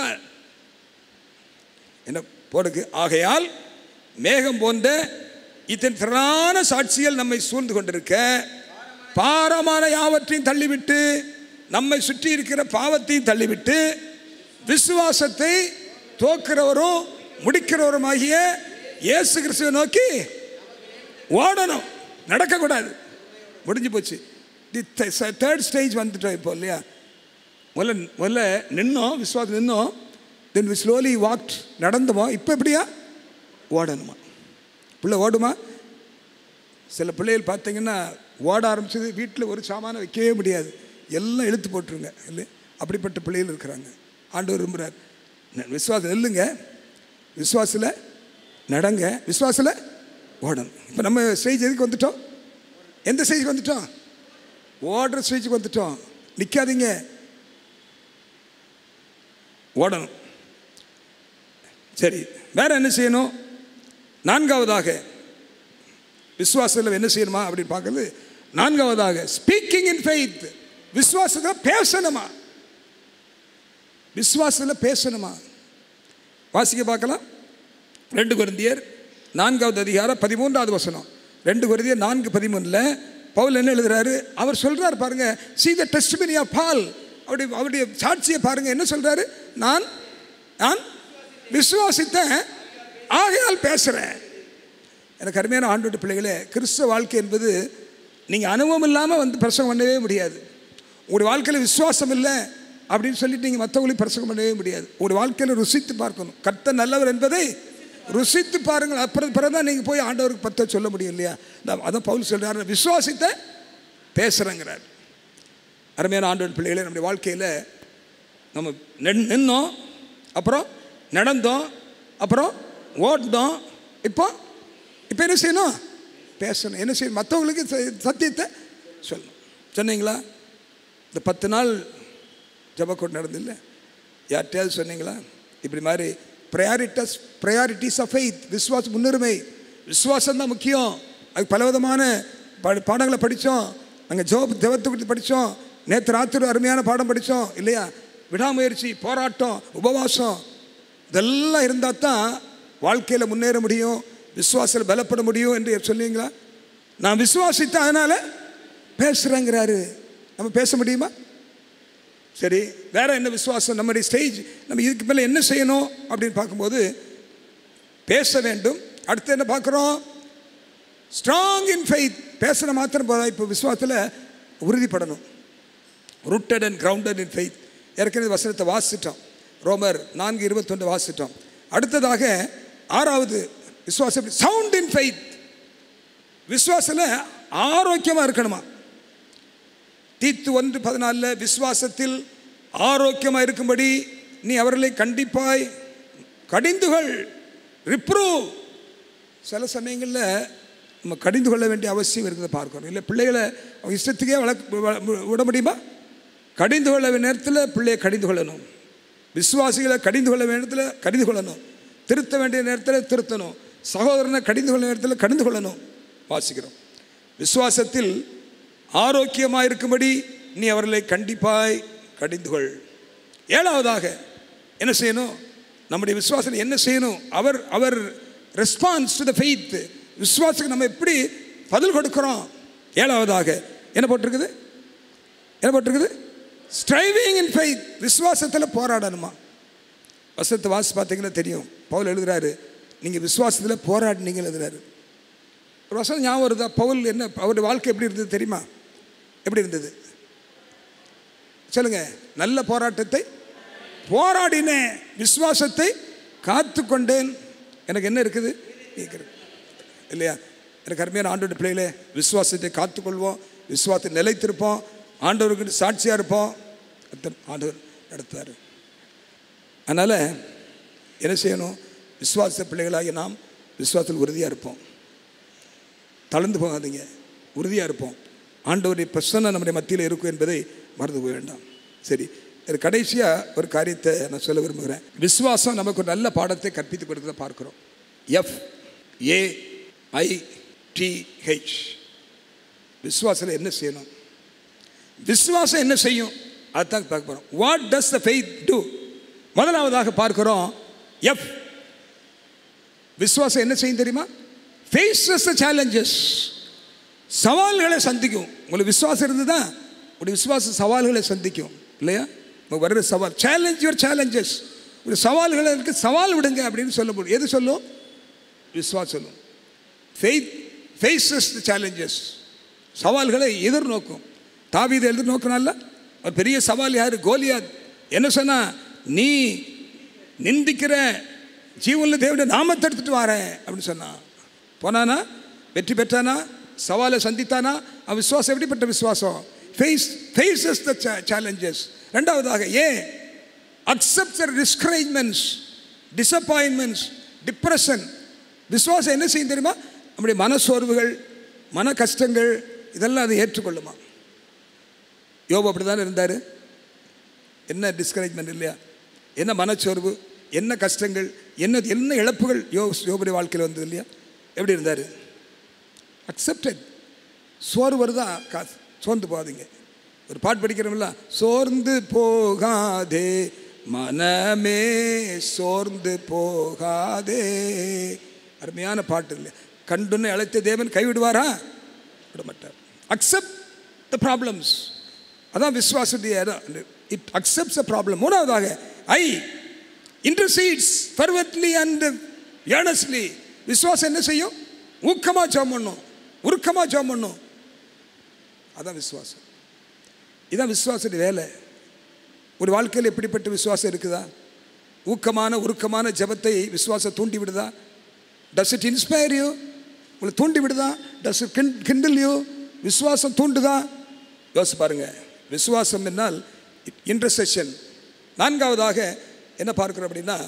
என்ன போடுக்கு ஆகையால் மேகம் போன்ற இத்தனை திரளான சாட்சிகள் நம்மை சூழ்ந்து கொண்டிருக்க பாரமான யாவற்றையும் தள்ளிவிட்டு நம்மை சுற்றி இருக்கிற பாவத்தையும் தள்ளிவிட்டு விசுவாசத்தை தோக்கிறவரும் முடிக்கிறவருமாகிய இயேசு கிறிஸ்துவை நோக்கி ஓடணும் நடக்கக்கூடாது முடிஞ்சு போச்சு தி தேர்ட் ஸ்டேஜ் வந்துட்டோம் இப்போ இல்லையா முதல்ல முதல்ல நின்னோம் விஸ்வாசம் நின்னோம் தென் வி ஸ்லோலி வாக்ட் நடந்தோமா இப்போ எப்படியா ஓடணுமா பிள்ளை ஓடுமா சில பிள்ளைகள் பார்த்தீங்கன்னா ஓட ஆரம்பிச்சது வீட்டில் ஒரு சாமானை வைக்கவே முடியாது எல்லாம் இழுத்து போட்டுருங்க இல்லை அப்படிப்பட்ட பிள்ளைகள் இருக்கிறாங்க ஆண்டவர் விரும்புகிறார் ந- விசுவாசம் இல்லைங்க விசுவாசில் நடங்க விசுவாசில் ஓடணும் இப்போ நம்ம ஸ்டேஜ் எதுக்கு வந்துட்டோம் எந்த ஸ்டேஜுக்கு வந்துட்டோம் ஓடுற ஸ்டேஜுக்கு வந்துட்டோம் நிற்காதீங்க ஓடணும் சரி வேற என்ன செய்யணும் நான்காவதாக விசுவாசத்தில் என்ன செய்யணுமா அப்படின்னு பார்க்கறது நான்காவதாக ஸ்பீக்கிங் இன் ஃபெய்த் விசுவாசத்தில் பேசணுமா விசுவாசத்தில் பேசணுமா வாசிக்க பார்க்கலாம் ரெண்டு குருந்தியர் நான்காவது அதிகாரம் பதிமூன்றாவது வசனம் ரெண்டு குருந்தியர் நான்கு பதிமூணில் பவுல் என்ன எழுதுறாரு அவர் சொல்றாரு பாருங்க see the testimony of பால் அவருடைய அவருடைய சாட்சியை பாருங்க என்ன சொல்றாரு நான் நான் விசுவாசித்தேன் ஆகையால் பேசுகிறேன் எனக்கு அருமையான ஆண்டோட பிள்ளைகளே கிறிஸ்தவ வாழ்க்கை என்பது நீங்கள் அனுபவம் இல்லாமல் வந்து பிரசங்கம் பண்ணவே முடியாது உங்களுடைய வாழ்க்கையில் விசுவாசம் இல்லை அப்படின்னு சொல்லிட்டு நீங்கள் மற்றவங்களையும் பிரசங்கம் பண்ணவே முடியாது உங்களுடைய வாழ்க்கையில் ருசித்து பார்க்கணும் கர்த்தர் நல்லவர் என்பதை ருசித்து பாருங்கள் அப்புறம் பிறகு தான் நீங்கள் போய் ஆண்டவருக்கு பற்ற சொல்ல முடியும் இல்லையா நான் அதான் பவுல் சொல்கிறார் விசுவாசித்த பேசுகிறேங்கிறார் அருமையான ஆண்டவன் பிள்ளைகளே நம்முடைய வாழ்க்கையில் நம்ம நின் நின்னோம் அப்புறம் நடந்தோம் அப்புறம் ஓடினோம் இப்போ இப்போ என்ன செய்யணும் பேசணும் என்ன செய்யணும் மற்றவங்களுக்கு ச- சத்தியத்தை சொல்லணும் சொன்னீங்களா இந்த பத்து நாள் ஜபக்கூட நடந்தில்ல யார்கிட்டயாவது சொன்னீங்களா இப்படி மாதிரி ப்ரையாரிட்டஸ் ப்ரையாரிட்டிஸ் ஆஃப் ஃபெய்த் விஸ்வாச முன்னுரிமை விசுவாசம் தான் முக்கியம் அது பலவிதமான பா- பாடங்களை படித்தோம் அங்கே ஜோப் ஜபத்தை பற்றி படித்தோம் நேற்று ராத்திரி ஒரு அருமையான பாடம் படித்தோம் இல்லையா விடாமுயற்சி போராட்டம் உபவாசம் இதெல்லாம் இருந்தால் தான் வாழ்க்கையில் முன்னேற முடியும் விசுவாசத்தில் பலப்பட முடியும் என்று சொல்லுவீங்களா நான் விசுவாசித்த அதனால பேசுகிறேங்கிறாரு நம்ம பேச முடியுமா சரி வேற என்ன விசுவாசம் நம்முடைய ஸ்டேஜ் நம்ம இதுக்கு மேலே என்ன செய்யணும் அப்படின்னு பார்க்கும்போது பேச வேண்டும் அடுத்து என்ன பார்க்குறோம் ஸ்ட்ராங் இன் ஃபெய்த் பேசுகிற மாத்திரம் போதா இப்போ விசுவாசத்தில் உறுதிப்படணும் rooted and grounded in faith ஏற்கனவே வசனத்தை வாசிட்டோம் ரோமர் நான்கு இருபத்தொன்று வாசிட்டோம் அடுத்ததாக ஆறாவது விசுவாசம் சவுண்ட் இன் ஃபெய்த் விசுவாசில் ஆரோக்கியமாக இருக்கணுமா தீத்து ஒன்று பதினாலில் விசுவாசத்தில் ஆரோக்கியமாக இருக்கும்படி நீ அவர்களை கண்டிப்பாய் கடிந்துகள் ரிப்ரூவ் சில சமயங்களில் நம்ம கடிந்து கொள்ள வேண்டிய அவசியம் இருக்கிறத பார்க்கணும் இல்லை பிள்ளைகளை அவங்க இஷ்டத்துக்கே வளர்க்க வ- விட முடியுமா கடிந்து கொள்ள வேண்டிய நேரத்தில் பிள்ளையை கடிந்து கொள்ளணும் விசுவாசிகளை கடிந்து கொள்ள வேண்டிய நேரத்தில் கடிந்து கொள்ளணும் திருத்த வேண்டிய நேரத்தில் திருத்தணும் சகோதரனை கடிந்து கொள்ள நேரத்தில் கடிந்து கொள்ளணும் வாசிக்கிறோம் விசுவாசத்தில் ஆரோக்கியமாக இருக்கும்படி நீ அவர்களை கண்டிப்பாய் கடிந்து கொள் ஏழாவதாக என்ன செய்யணும் நம்முடைய விசுவாசம் என்ன செய்யணும் அவர் அவர் ரெஸ்பான்ஸ் டு த ஃபெய்த் விசுவாசத்துக்கு நம்ம எப்படி பதில் கொடுக்கிறோம் ஏழாவதாக என்ன போட்டிருக்குது என்ன போட்டிருக்குது ஸ்ட்ரைவிங் இன் ஃபெய்த் விசுவாசத்தில் போராடணுமா வசனத்தை வாசி பார்த்தீங்கன்னா தெரியும் பவுல் எழுதுறாரு நீங்கள் விசுவாசத்தில் போராடினீங்க எழுதுறாரு ஒரு வசனம் ஞாபகம் வருதா பவுல் என்ன அவருடைய வாழ்க்கை எப்படி இருந்தது தெரியுமா எப்படி இருந்தது சொல்லுங்க நல்ல போராட்டத்தை போராடினேன் விசுவாசத்தை காத்து கொண்டேன் எனக்கு என்ன இருக்குது கேட்குறது இல்லையா எனக்கு அருமையான ஆண்டோட பிள்ளைகளே விசுவாசத்தை காத்துக்கொள்வோம் விசுவாசத்தை நிலைத்திருப்போம் ஆண்டவருக்கு சாட்சியாக இருப்போம் கர்த்தர் ஆண்டவர் நடத்துவார் அதனால் என்ன செய்யணும் விசுவாச பிள்ளைகளாகி நாம் விசுவாசத்தில் உறுதியாக இருப்போம் தளர்ந்து போகாதீங்க உறுதியாக இருப்போம் ஆண்டவருடைய பிரசன்னம் நம்முடைய மத்தியில் இருக்கும் என்பதை மறந்து போக வேண்டாம் சரி இது கடைசியாக ஒரு காரியத்தை நான் சொல்ல விரும்புகிறேன் விசுவாசம் நமக்கு ஒரு நல்ல பாடத்தை கற்பித்துக் கொடுக்கிறத பார்க்குறோம் F A I T H விசுவாசத்தில் என்ன செய்யணும் விசுவாசம் என்ன செய்யும் அதுதான் பார்க்க போகிறோம் what does the faith do முதலாவதாக பார்க்கிறோம் எஃப் விசுவாசம் என்ன செய்யும் தெரியுமா ஃபேஸஸ் த சேலஞ்சஸ் சவால்களை சந்திக்கும் உங்களுக்கு விசுவாசம் இருந்ததா உங்களுடைய விசுவாச சவால்களை சந்திக்கும் இல்லையா உங்களுக்கு வர்ற சவால் சேலஞ்ச் யுவர் சேலஞ்சஸ் ஒரு சவால்களுக்கு சவால் விடுங்க அப்படின்னு சொல்ல முடியும் எது சொல்லும் விசுவாசம் சொல்லும் ஃபெய்த் ஃபேஸஸ் த சேலஞ்சஸ் சவால்களை எதிர்நோக்கும் தாவீது எதிர்நோக்கினால ஒரு பெரிய சவால் யார் கோலியாத் என்ன சொன்னா நீ நிந்திக்கிற ஜீவனில் தேவனுடைய நாமத்தை எடுத்துட்டு வரேன் அப்படின்னு சொன்னான் போனானா வெற்றி பெற்றானா சவாலை சந்தித்தானா அவன் விசுவாசம் எப்படிப்பட்ட விசுவாசம் ஃபேஸ் ஃபேஸஸ் த சேலஞ்சஸ் ரெண்டாவதாக ஏன் அக்செப்ட் டிஸ்கரேஜ்மெண்ட்ஸ் டிசப்பாயின்மெண்ட்ஸ் டிப்ரெஷன் விசுவாசம் என்ன செய்யும் தெரியுமா நம்முடைய மனசோர்வுகள் மன கஷ்டங்கள் இதெல்லாம் அதை ஏற்றுக்கொள்ளுமா யோபு அப்படி தானே இருந்தார் என்ன டிஸ்கரேஜ்மெண்ட் இல்லையா என்ன மனச்சோர்வு என்ன கஷ்டங்கள் என்ன என்ன இழப்புகள் யோ யோபுடைய வாழ்க்கையில் வந்தது இல்லையா எப்படி இருந்தார் அக்செப்டட் சோறு வருதா கா சோர்ந்து போகாதீங்க ஒரு பாட்டு படிக்கிறோம்ல சோர்ந்து போகாதே மனமே சோர்ந்து போகாதே அருமையான பாட்டு இல்லை கண்டுன்னு அழைத்த தேவன் கைவிடுவாரா விட மாட்டார் அக்செப்ட் த ப்ராப்ளம்ஸ் அதான் விசுவாசத்துடைய இட் அக்செப்ட்ஸ் அ ப்ராப்ளம் மூணாவதாக ஐ இன்டர்சீட்ஸ் ஃபர்வெட்லி அண்ட் ஏர்னஸ்லி விசுவாசம் என்ன செய்யும் ஊக்கமாக ஜெபம் பண்ணும் உருக்கமாக ஜெபம் பண்ணும் அதான் விசுவாசம் இதான் விசுவாசத்துடைய வேலை ஒரு வாழ்க்கையில் எப்படிப்பட்ட விசுவாசம் இருக்குதா ஊக்கமான உருக்கமான ஜெபத்தை விசுவாசம் தூண்டி விடுதா டஸ் இட் இன்ஸ்பயர் யூ உங்களை தூண்டி விடுதா does it kin kindle you விசுவாசம் தூண்டுதா யோசிச்சு பாருங்க விசுவாசம் என்னால் இன்டர்செஷன் நான்காவதாக என்ன பார்க்கிறோம் அப்படின்னா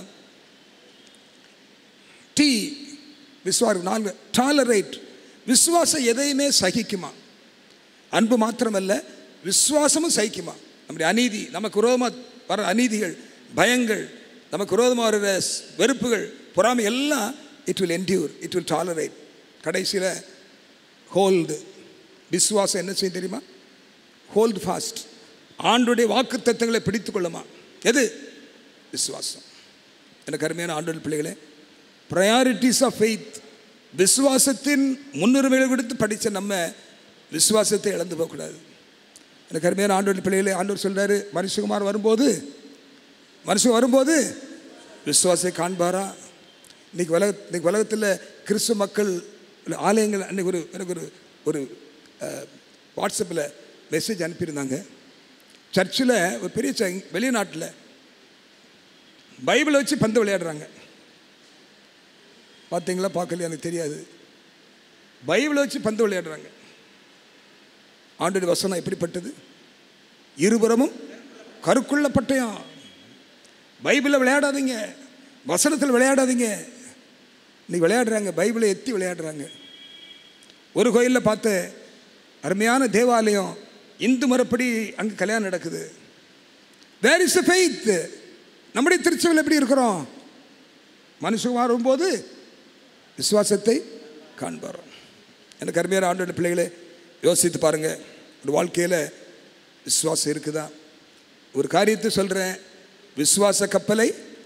டி விசுவாசம் நான்கு டாலரேட் விசுவாசம் எதையுமே சகிக்குமா அன்பு மாத்திரமல்ல விசுவாசமும் சகிக்குமா நம்முடைய அநீதி நமக்கு விரோதமாக வர அநீதிகள் பயங்கள் நமக்கு விரோதமாக வர வெறுப்புகள் பொறாமை எல்லாம் it will endure it will tolerate கடைசியில் ஹோல்டு விசுவாசம் என்ன செய்யும் தெரியுமா ஹோல்டு ஃபாஸ்ட் ஆண்டுடைய வாக்கு தத்துவங்களை பிடித்து கொள்ளுமா எது விசுவாசம் எனக்கு அருமையான ஆண்டோட பிள்ளைகளே ப்ரையாரிட்டிஸ் ஆஃப் ஃபெய்த் விசுவாசத்தின் முன்னுரிமைகளை கொடுத்து படித்த நம்ம விசுவாசத்தை இழந்து போகக்கூடாது எனக்கு அருமையான ஆண்டோட பிள்ளைகளே ஆண்டவர் சொல்றாரு மனுஷகுமார் வரும்போது மனுஷன் வரும்போது விசுவாசத்தை காண்பாரா இன்னைக்கு உலக இன்னைக்கு உலகத்தில் கிறிஸ்துவ மக்கள் ஆலயங்கள் அன்னைக்கு ஒரு எனக்கு ஒரு ஒரு வாட்ஸ்அப்பில் மெசேஜ் அனுப்பியிருந்தாங்க சர்ச்சில் ஒரு பெரிய ச- வெளிநாட்டில் பைபிளை வச்சு பந்து விளையாடுறாங்க பார்த்தீங்களா பார்க்கலையா எனக்கு தெரியாது பைபிளை வச்சு பந்து விளையாடுறாங்க ஆண்டோட வசனம் எப்படிப்பட்டது இருபுறமும் கருக்குள்ள பட்டயம் பைபிளில் விளையாடாதீங்க வசனத்தில் விளையாடாதீங்க நீ விளையாடுறாங்க பைபிளை எத்தி விளையாடுறாங்க ஒரு கோயிலில் பார்த்த அருமையான தேவாலயம் இந்து முறைப்படி அங்கே கல்யாணம் நடக்குது வேர் இஸ் ஃபெய்த் நம்முடைய திருச்சபையில் எப்படி இருக்கிறோம் மனுஷன் வரும்போது விசுவாசத்தை காண்பார் எனக்கு அருமையான ஆண்டோட பிள்ளைகளே யோசித்து பாருங்க ஒரு வாழ்க்கையில் விசுவாசம் இருக்குதா ஒரு காரியத்தை சொல்கிறேன் விசுவாச கப்பலை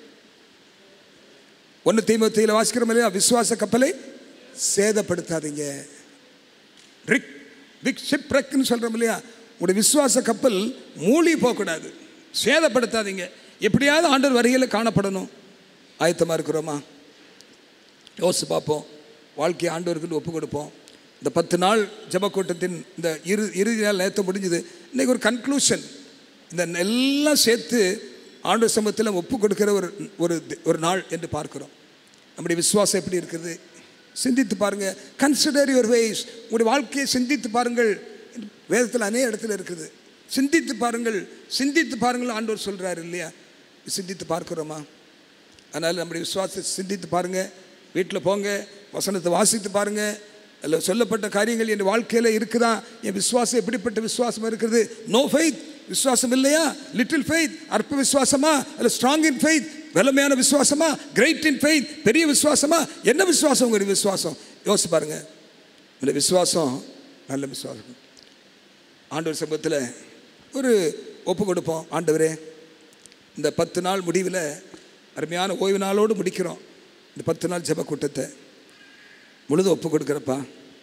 ஒன்று தீமத்தையில் வாசிக்கிறோம் இல்லையா விசுவாச கப்பலை சேதப்படுத்தாதீங்க ரிக் பிக் ஷிப் ரெக்னு சொல்கிறோம் இல்லையா உங்களுடைய விசுவாச கப்பல் மூழ்கி போகக்கூடாது சேதப்படுத்தாதீங்க எப்படியாவது ஆண்டவர் வரிகளில் காணப்படணும் ஆயத்தமாக இருக்கிறோமா யோசிச்சு பார்ப்போம் வாழ்க்கையை ஆண்டவருக்கு ஒப்பு கொடுப்போம் இந்த பத்து நாள் ஜெபக்கூட்டத்தின் இந்த இறு இறுதி நாள் நேற்று முடிஞ்சுது இன்னைக்கு ஒரு கன்க்ளூஷன் இந்த எல்லாம் சேர்த்து ஆண்டவர் சமூகத்தில் ஒப்பு கொடுக்கிற ஒரு ஒரு ஒரு நாள் என்று பார்க்கிறோம் நம்முடைய விசுவாசம் எப்படி இருக்குது சிந்தித்து பாருங்க கன்சிடர் யுவர் வேஸ் உங்களுடைய வாழ்க்கையை சிந்தித்து பாருங்கள் வேதத்தில் அநேக இடத்துல இருக்குது சிந்தித்து பாருங்கள் சிந்தித்து பாருங்கள் ஆண்டவர் சொல்றாரு இல்லையா சிந்தித்து பார்க்கிறோமா அதனால் நம்முடைய விசுவாசத்தை சிந்தித்து பாருங்க வீட்டில் போங்க வசனத்தை வாசித்து பாருங்க அதில் சொல்லப்பட்ட காரியங்கள் என் வாழ்க்கையில் இருக்குதா என் விசுவாசம் எப்படிப்பட்ட விசுவாசம் இருக்குது நோ ஃபெய்த் விசுவாசம் இல்லையா லிட்டில் ஃபெய்த் அற்ப விசுவாசமா அல்ல ஸ்ட்ராங் இன் ஃபெய்த் வலிமையான விசுவாசமா கிரேட் இன் ஃபெய்த் பெரிய விசுவாசமா என்ன விசுவாசம் உங்களுடைய விசுவாசம் யோசிச்சு பாருங்க இந்த விசுவாசம் நல்ல விசுவாசம் ஆண்டவர் சமூகத்தில் ஒரு ஒப்பு கொடுப்போம் ஆண்டவரே இந்த பத்து நாள் முடிவில் அருமையான ஓய்வு நாளோடு முடிக்கிறோம் இந்த பத்து நாள் ஜெப கூட்டத்தை முழுதும் ஒப்பு கொடுக்குறப்பா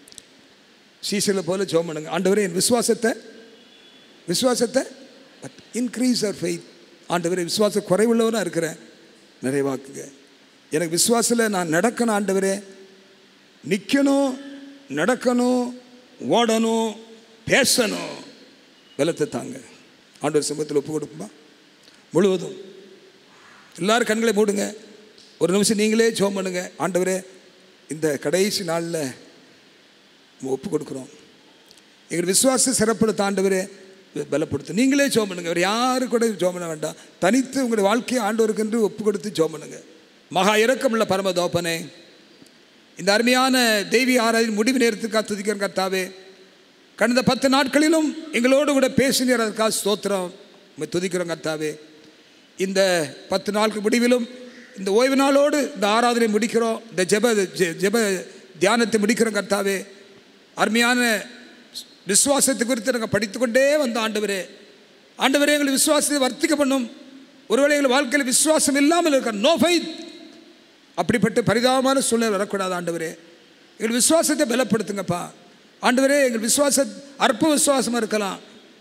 சீசலை போல ஜெபம் பண்ணுங்க ஆண்டவரே என் விசுவாசத்தை விசுவாசத்தை இன்க்ரீஸ் அவர் ஃபெய்த் ஆண்டவரே விசுவாச குறைவுள்ளவனாக இருக்கிறேன் நிறைவாக்குங்க எனக்கு விசுவாசத்தில் நான் நடக்கணும் ஆண்டவரே நிற்கணும் நடக்கணும் ஓடணும் பேசணும் பலத்தை தாங்க ஆண்டவர் சமூகத்தில் ஒப்பு கொடுப்போமா முழுவதும் எல்லாரும் கண்களை மூடுங்க ஒரு நிமிஷம் நீங்களே ஜோம் பண்ணுங்க ஆண்டவரே இந்த கடைசி நாளில் நம்ம ஒப்பு கொடுக்குறோம் எங்கள் விசுவாச சிறப்படுத்த ஆண்டவரே பலப்படுத்தும் நீங்களே ஜோம் பண்ணுங்க வேறு யாரு கூட ஜோம் பண்ண வேண்டாம் தனித்து உங்களுடைய வாழ்க்கையை ஆண்டவருக்கு என்று ஒப்பு கொடுத்து ஜோம் பண்ணுங்க மகா இரக்கமுள்ள பரம தோப்பனே இந்த அருமையான தெய்வீ ஆராய்ச்சி முடிவு நேரத்துக்காக துதிக்கிற கர்த்தாவே கடந்த பத்து நாட்களிலும் எங்களோடு கூட பேசினீர் அதற்காக ஸ்தோத்திரம் உம்மை துதிக்கிறோம் கர்த்தாவே இந்த பத்து நாளுக்கு முடிவிலும் இந்த ஓய்வு நாளோடு இந்த ஆராதனை முடிக்கிறோம் இந்த ஜெப ஜெ- ஜெப தியானத்தை முடிக்கிறோம் கர்த்தாவே அருமையான விசுவாசத்தை குறித்து நாங்கள் படித்துக்கொண்டே வந்த ஆண்டவரே ஆண்டவரே எங்கள் விசுவாசத்தை வர்த்திக்க பண்ணும் ஒருவேளை எங்கள் வாழ்க்கையில் விசுவாசம் இல்லாமல் இருக்க நோ ஃபைத் அப்படிப்பட்ட பரிதாபமான சூழ்நிலை வரக்கூடாது ஆண்டவரே எங்கள் விசுவாசத்தை பலப்படுத்துங்கப்பா ஆண்டவரே எங்கள் விசுவாச அற்ப விசுவாசமாக இருக்கலாம்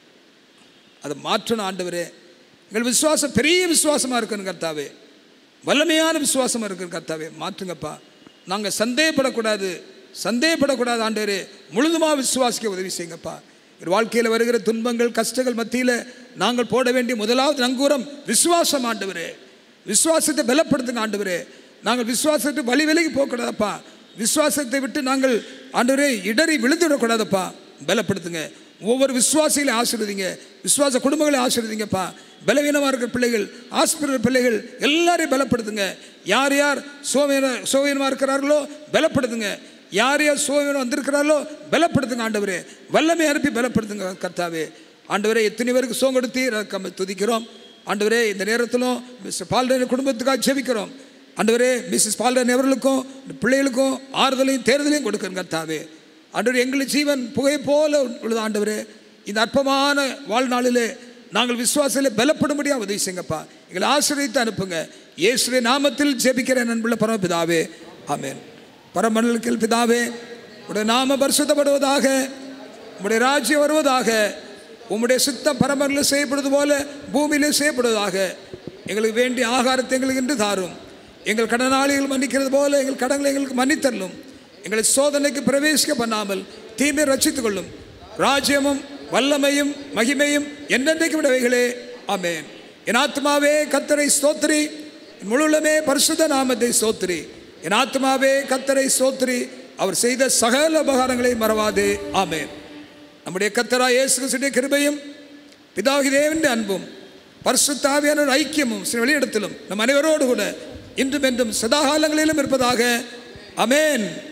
அதை மாற்றணும் ஆண்டவரே எங்கள் விசுவாசம் பெரிய விசுவாசமாக இருக்கணும் கர்த்தாவே வல்லமையான விசுவாசமாக இருக்கணும் கர்த்தாவே மாற்றுங்கப்பா நாங்கள் சந்தேகப்படக்கூடாது சந்தேகப்படக்கூடாது ஆண்டவரே முழுதுமாக விசுவாசிக்க உதவி செய்யுங்கப்பா எங்கள் வாழ்க்கையில் வருகிற துன்பங்கள் கஷ்டங்கள் மத்தியில் நாங்கள் போட வேண்டிய முதலாவது நங்கூரம் விசுவாசம் ஆண்டவரே விசுவாசத்தை பலப்படுத்துங்க ஆண்டவரே நாங்கள் விசுவாசத்தை வழி விலகி போகக்கூடாதப்பா விசுவாசத்தை விட்டு நாங்கள் ஆண்டவரே இடறி விழுந்துவிடக்கூடாதப்பா பலப்படுத்துங்க ஒவ்வொரு விசுவாசிகளையும் ஆசீர்வதிங்க விசுவாச குடும்பங்களை ஆசீர்வதிங்கப்பா பலவீனமாக இருக்கிற பிள்ளைகள் ஆஸ்பிரல் பிள்ளைகள் எல்லாரையும் பலப்படுத்துங்க யார் யார் சோவியன சோவியனமாக இருக்கிறார்களோ பலப்படுத்துங்க யார் யார் சோவியனம் வந்திருக்கிறார்களோ பலப்படுத்துங்க ஆண்டவரே வல்லமை அனுப்பி பலப்படுத்துங்க கர்த்தாவே ஆண்டவரே எத்தனை பேருக்கு சோம் கொடுத்து நம்ம துதிக்கிறோம் ஆண்டவரே இந்த நேரத்திலும் மிஸ்டர் பால்டன் குடும்பத்துக்காக ஜெபிக்கிறோம் ஆண்டவரே மிஸ்ஸஸ் பால்டன் அவர்களுக்கும் இந்த பிள்ளைகளுக்கும் ஆறுதலையும் தேர்தலையும் கொடுக்கணும் கர்த்தாவே ஆண்டவர் எங்கள் ஜீவன் புகை போல உள்ளது ஆண்டவரே இந்த அற்பமான வாழ்நாளிலே நாங்கள் விசுவாசத்தில் பலப்படும்படியாக உதவி செய்யுங்கப்பா எங்களை ஆசிரியத்து அனுப்புங்க இயேசுவின் நாமத்தில் ஜெபிக்கிற நண்புள்ள பரமபிதாவே ஆமென் பரமண்டலத்தில் பிதாவே உடைய நாம பரிசுத்தப்படுவதாக உம்முடைய ராஜ்யம் வருவதாக உம்முடைய சித்தம் பரமரில் செய்யப்படுவது போல பூமியிலே செய்யப்படுவதாக எங்களுக்கு வேண்டிய ஆகாரத்தை எங்களுக்கு இன்று தாரும் எங்கள் கடனாளிகள் மன்னிக்கிறது போல எங்கள் கடன்களை எங்களுக்கு மன்னித்தரலும் எங்களை சோதனைக்கு பிரவேசிக்க பண்ணாமல் தீமை ரட்சித்துக் கொள்ளும் ராஜ்யமும் வல்லமையும் மகிமையும் என்னென்றைக்கு விடவைகளே ஆமென் என் ஆத்மாவே கத்தரை ஸ்தோத்திரி என் முழுலமே பரிசுத்த நாமத்தை ஸ்தோத்திரி என் ஆத்மாவே கத்தரை ஸ்தோத்திரி அவர் செய்த சகல உபகாரங்களை மறவாதே ஆமென் நம்முடைய கத்தரா இயேசு கிறிஸ்துவின் கிருபையும் பிதாகி தேவனுடைய அன்பும் பரிசுத்தாவியான ஐக்கியமும் சில வெளியிடத்திலும் நம் அனைவரோடு கூட இன்றும் என்றும் சதாகாலங்களிலும் இருப்பதாக அமேன்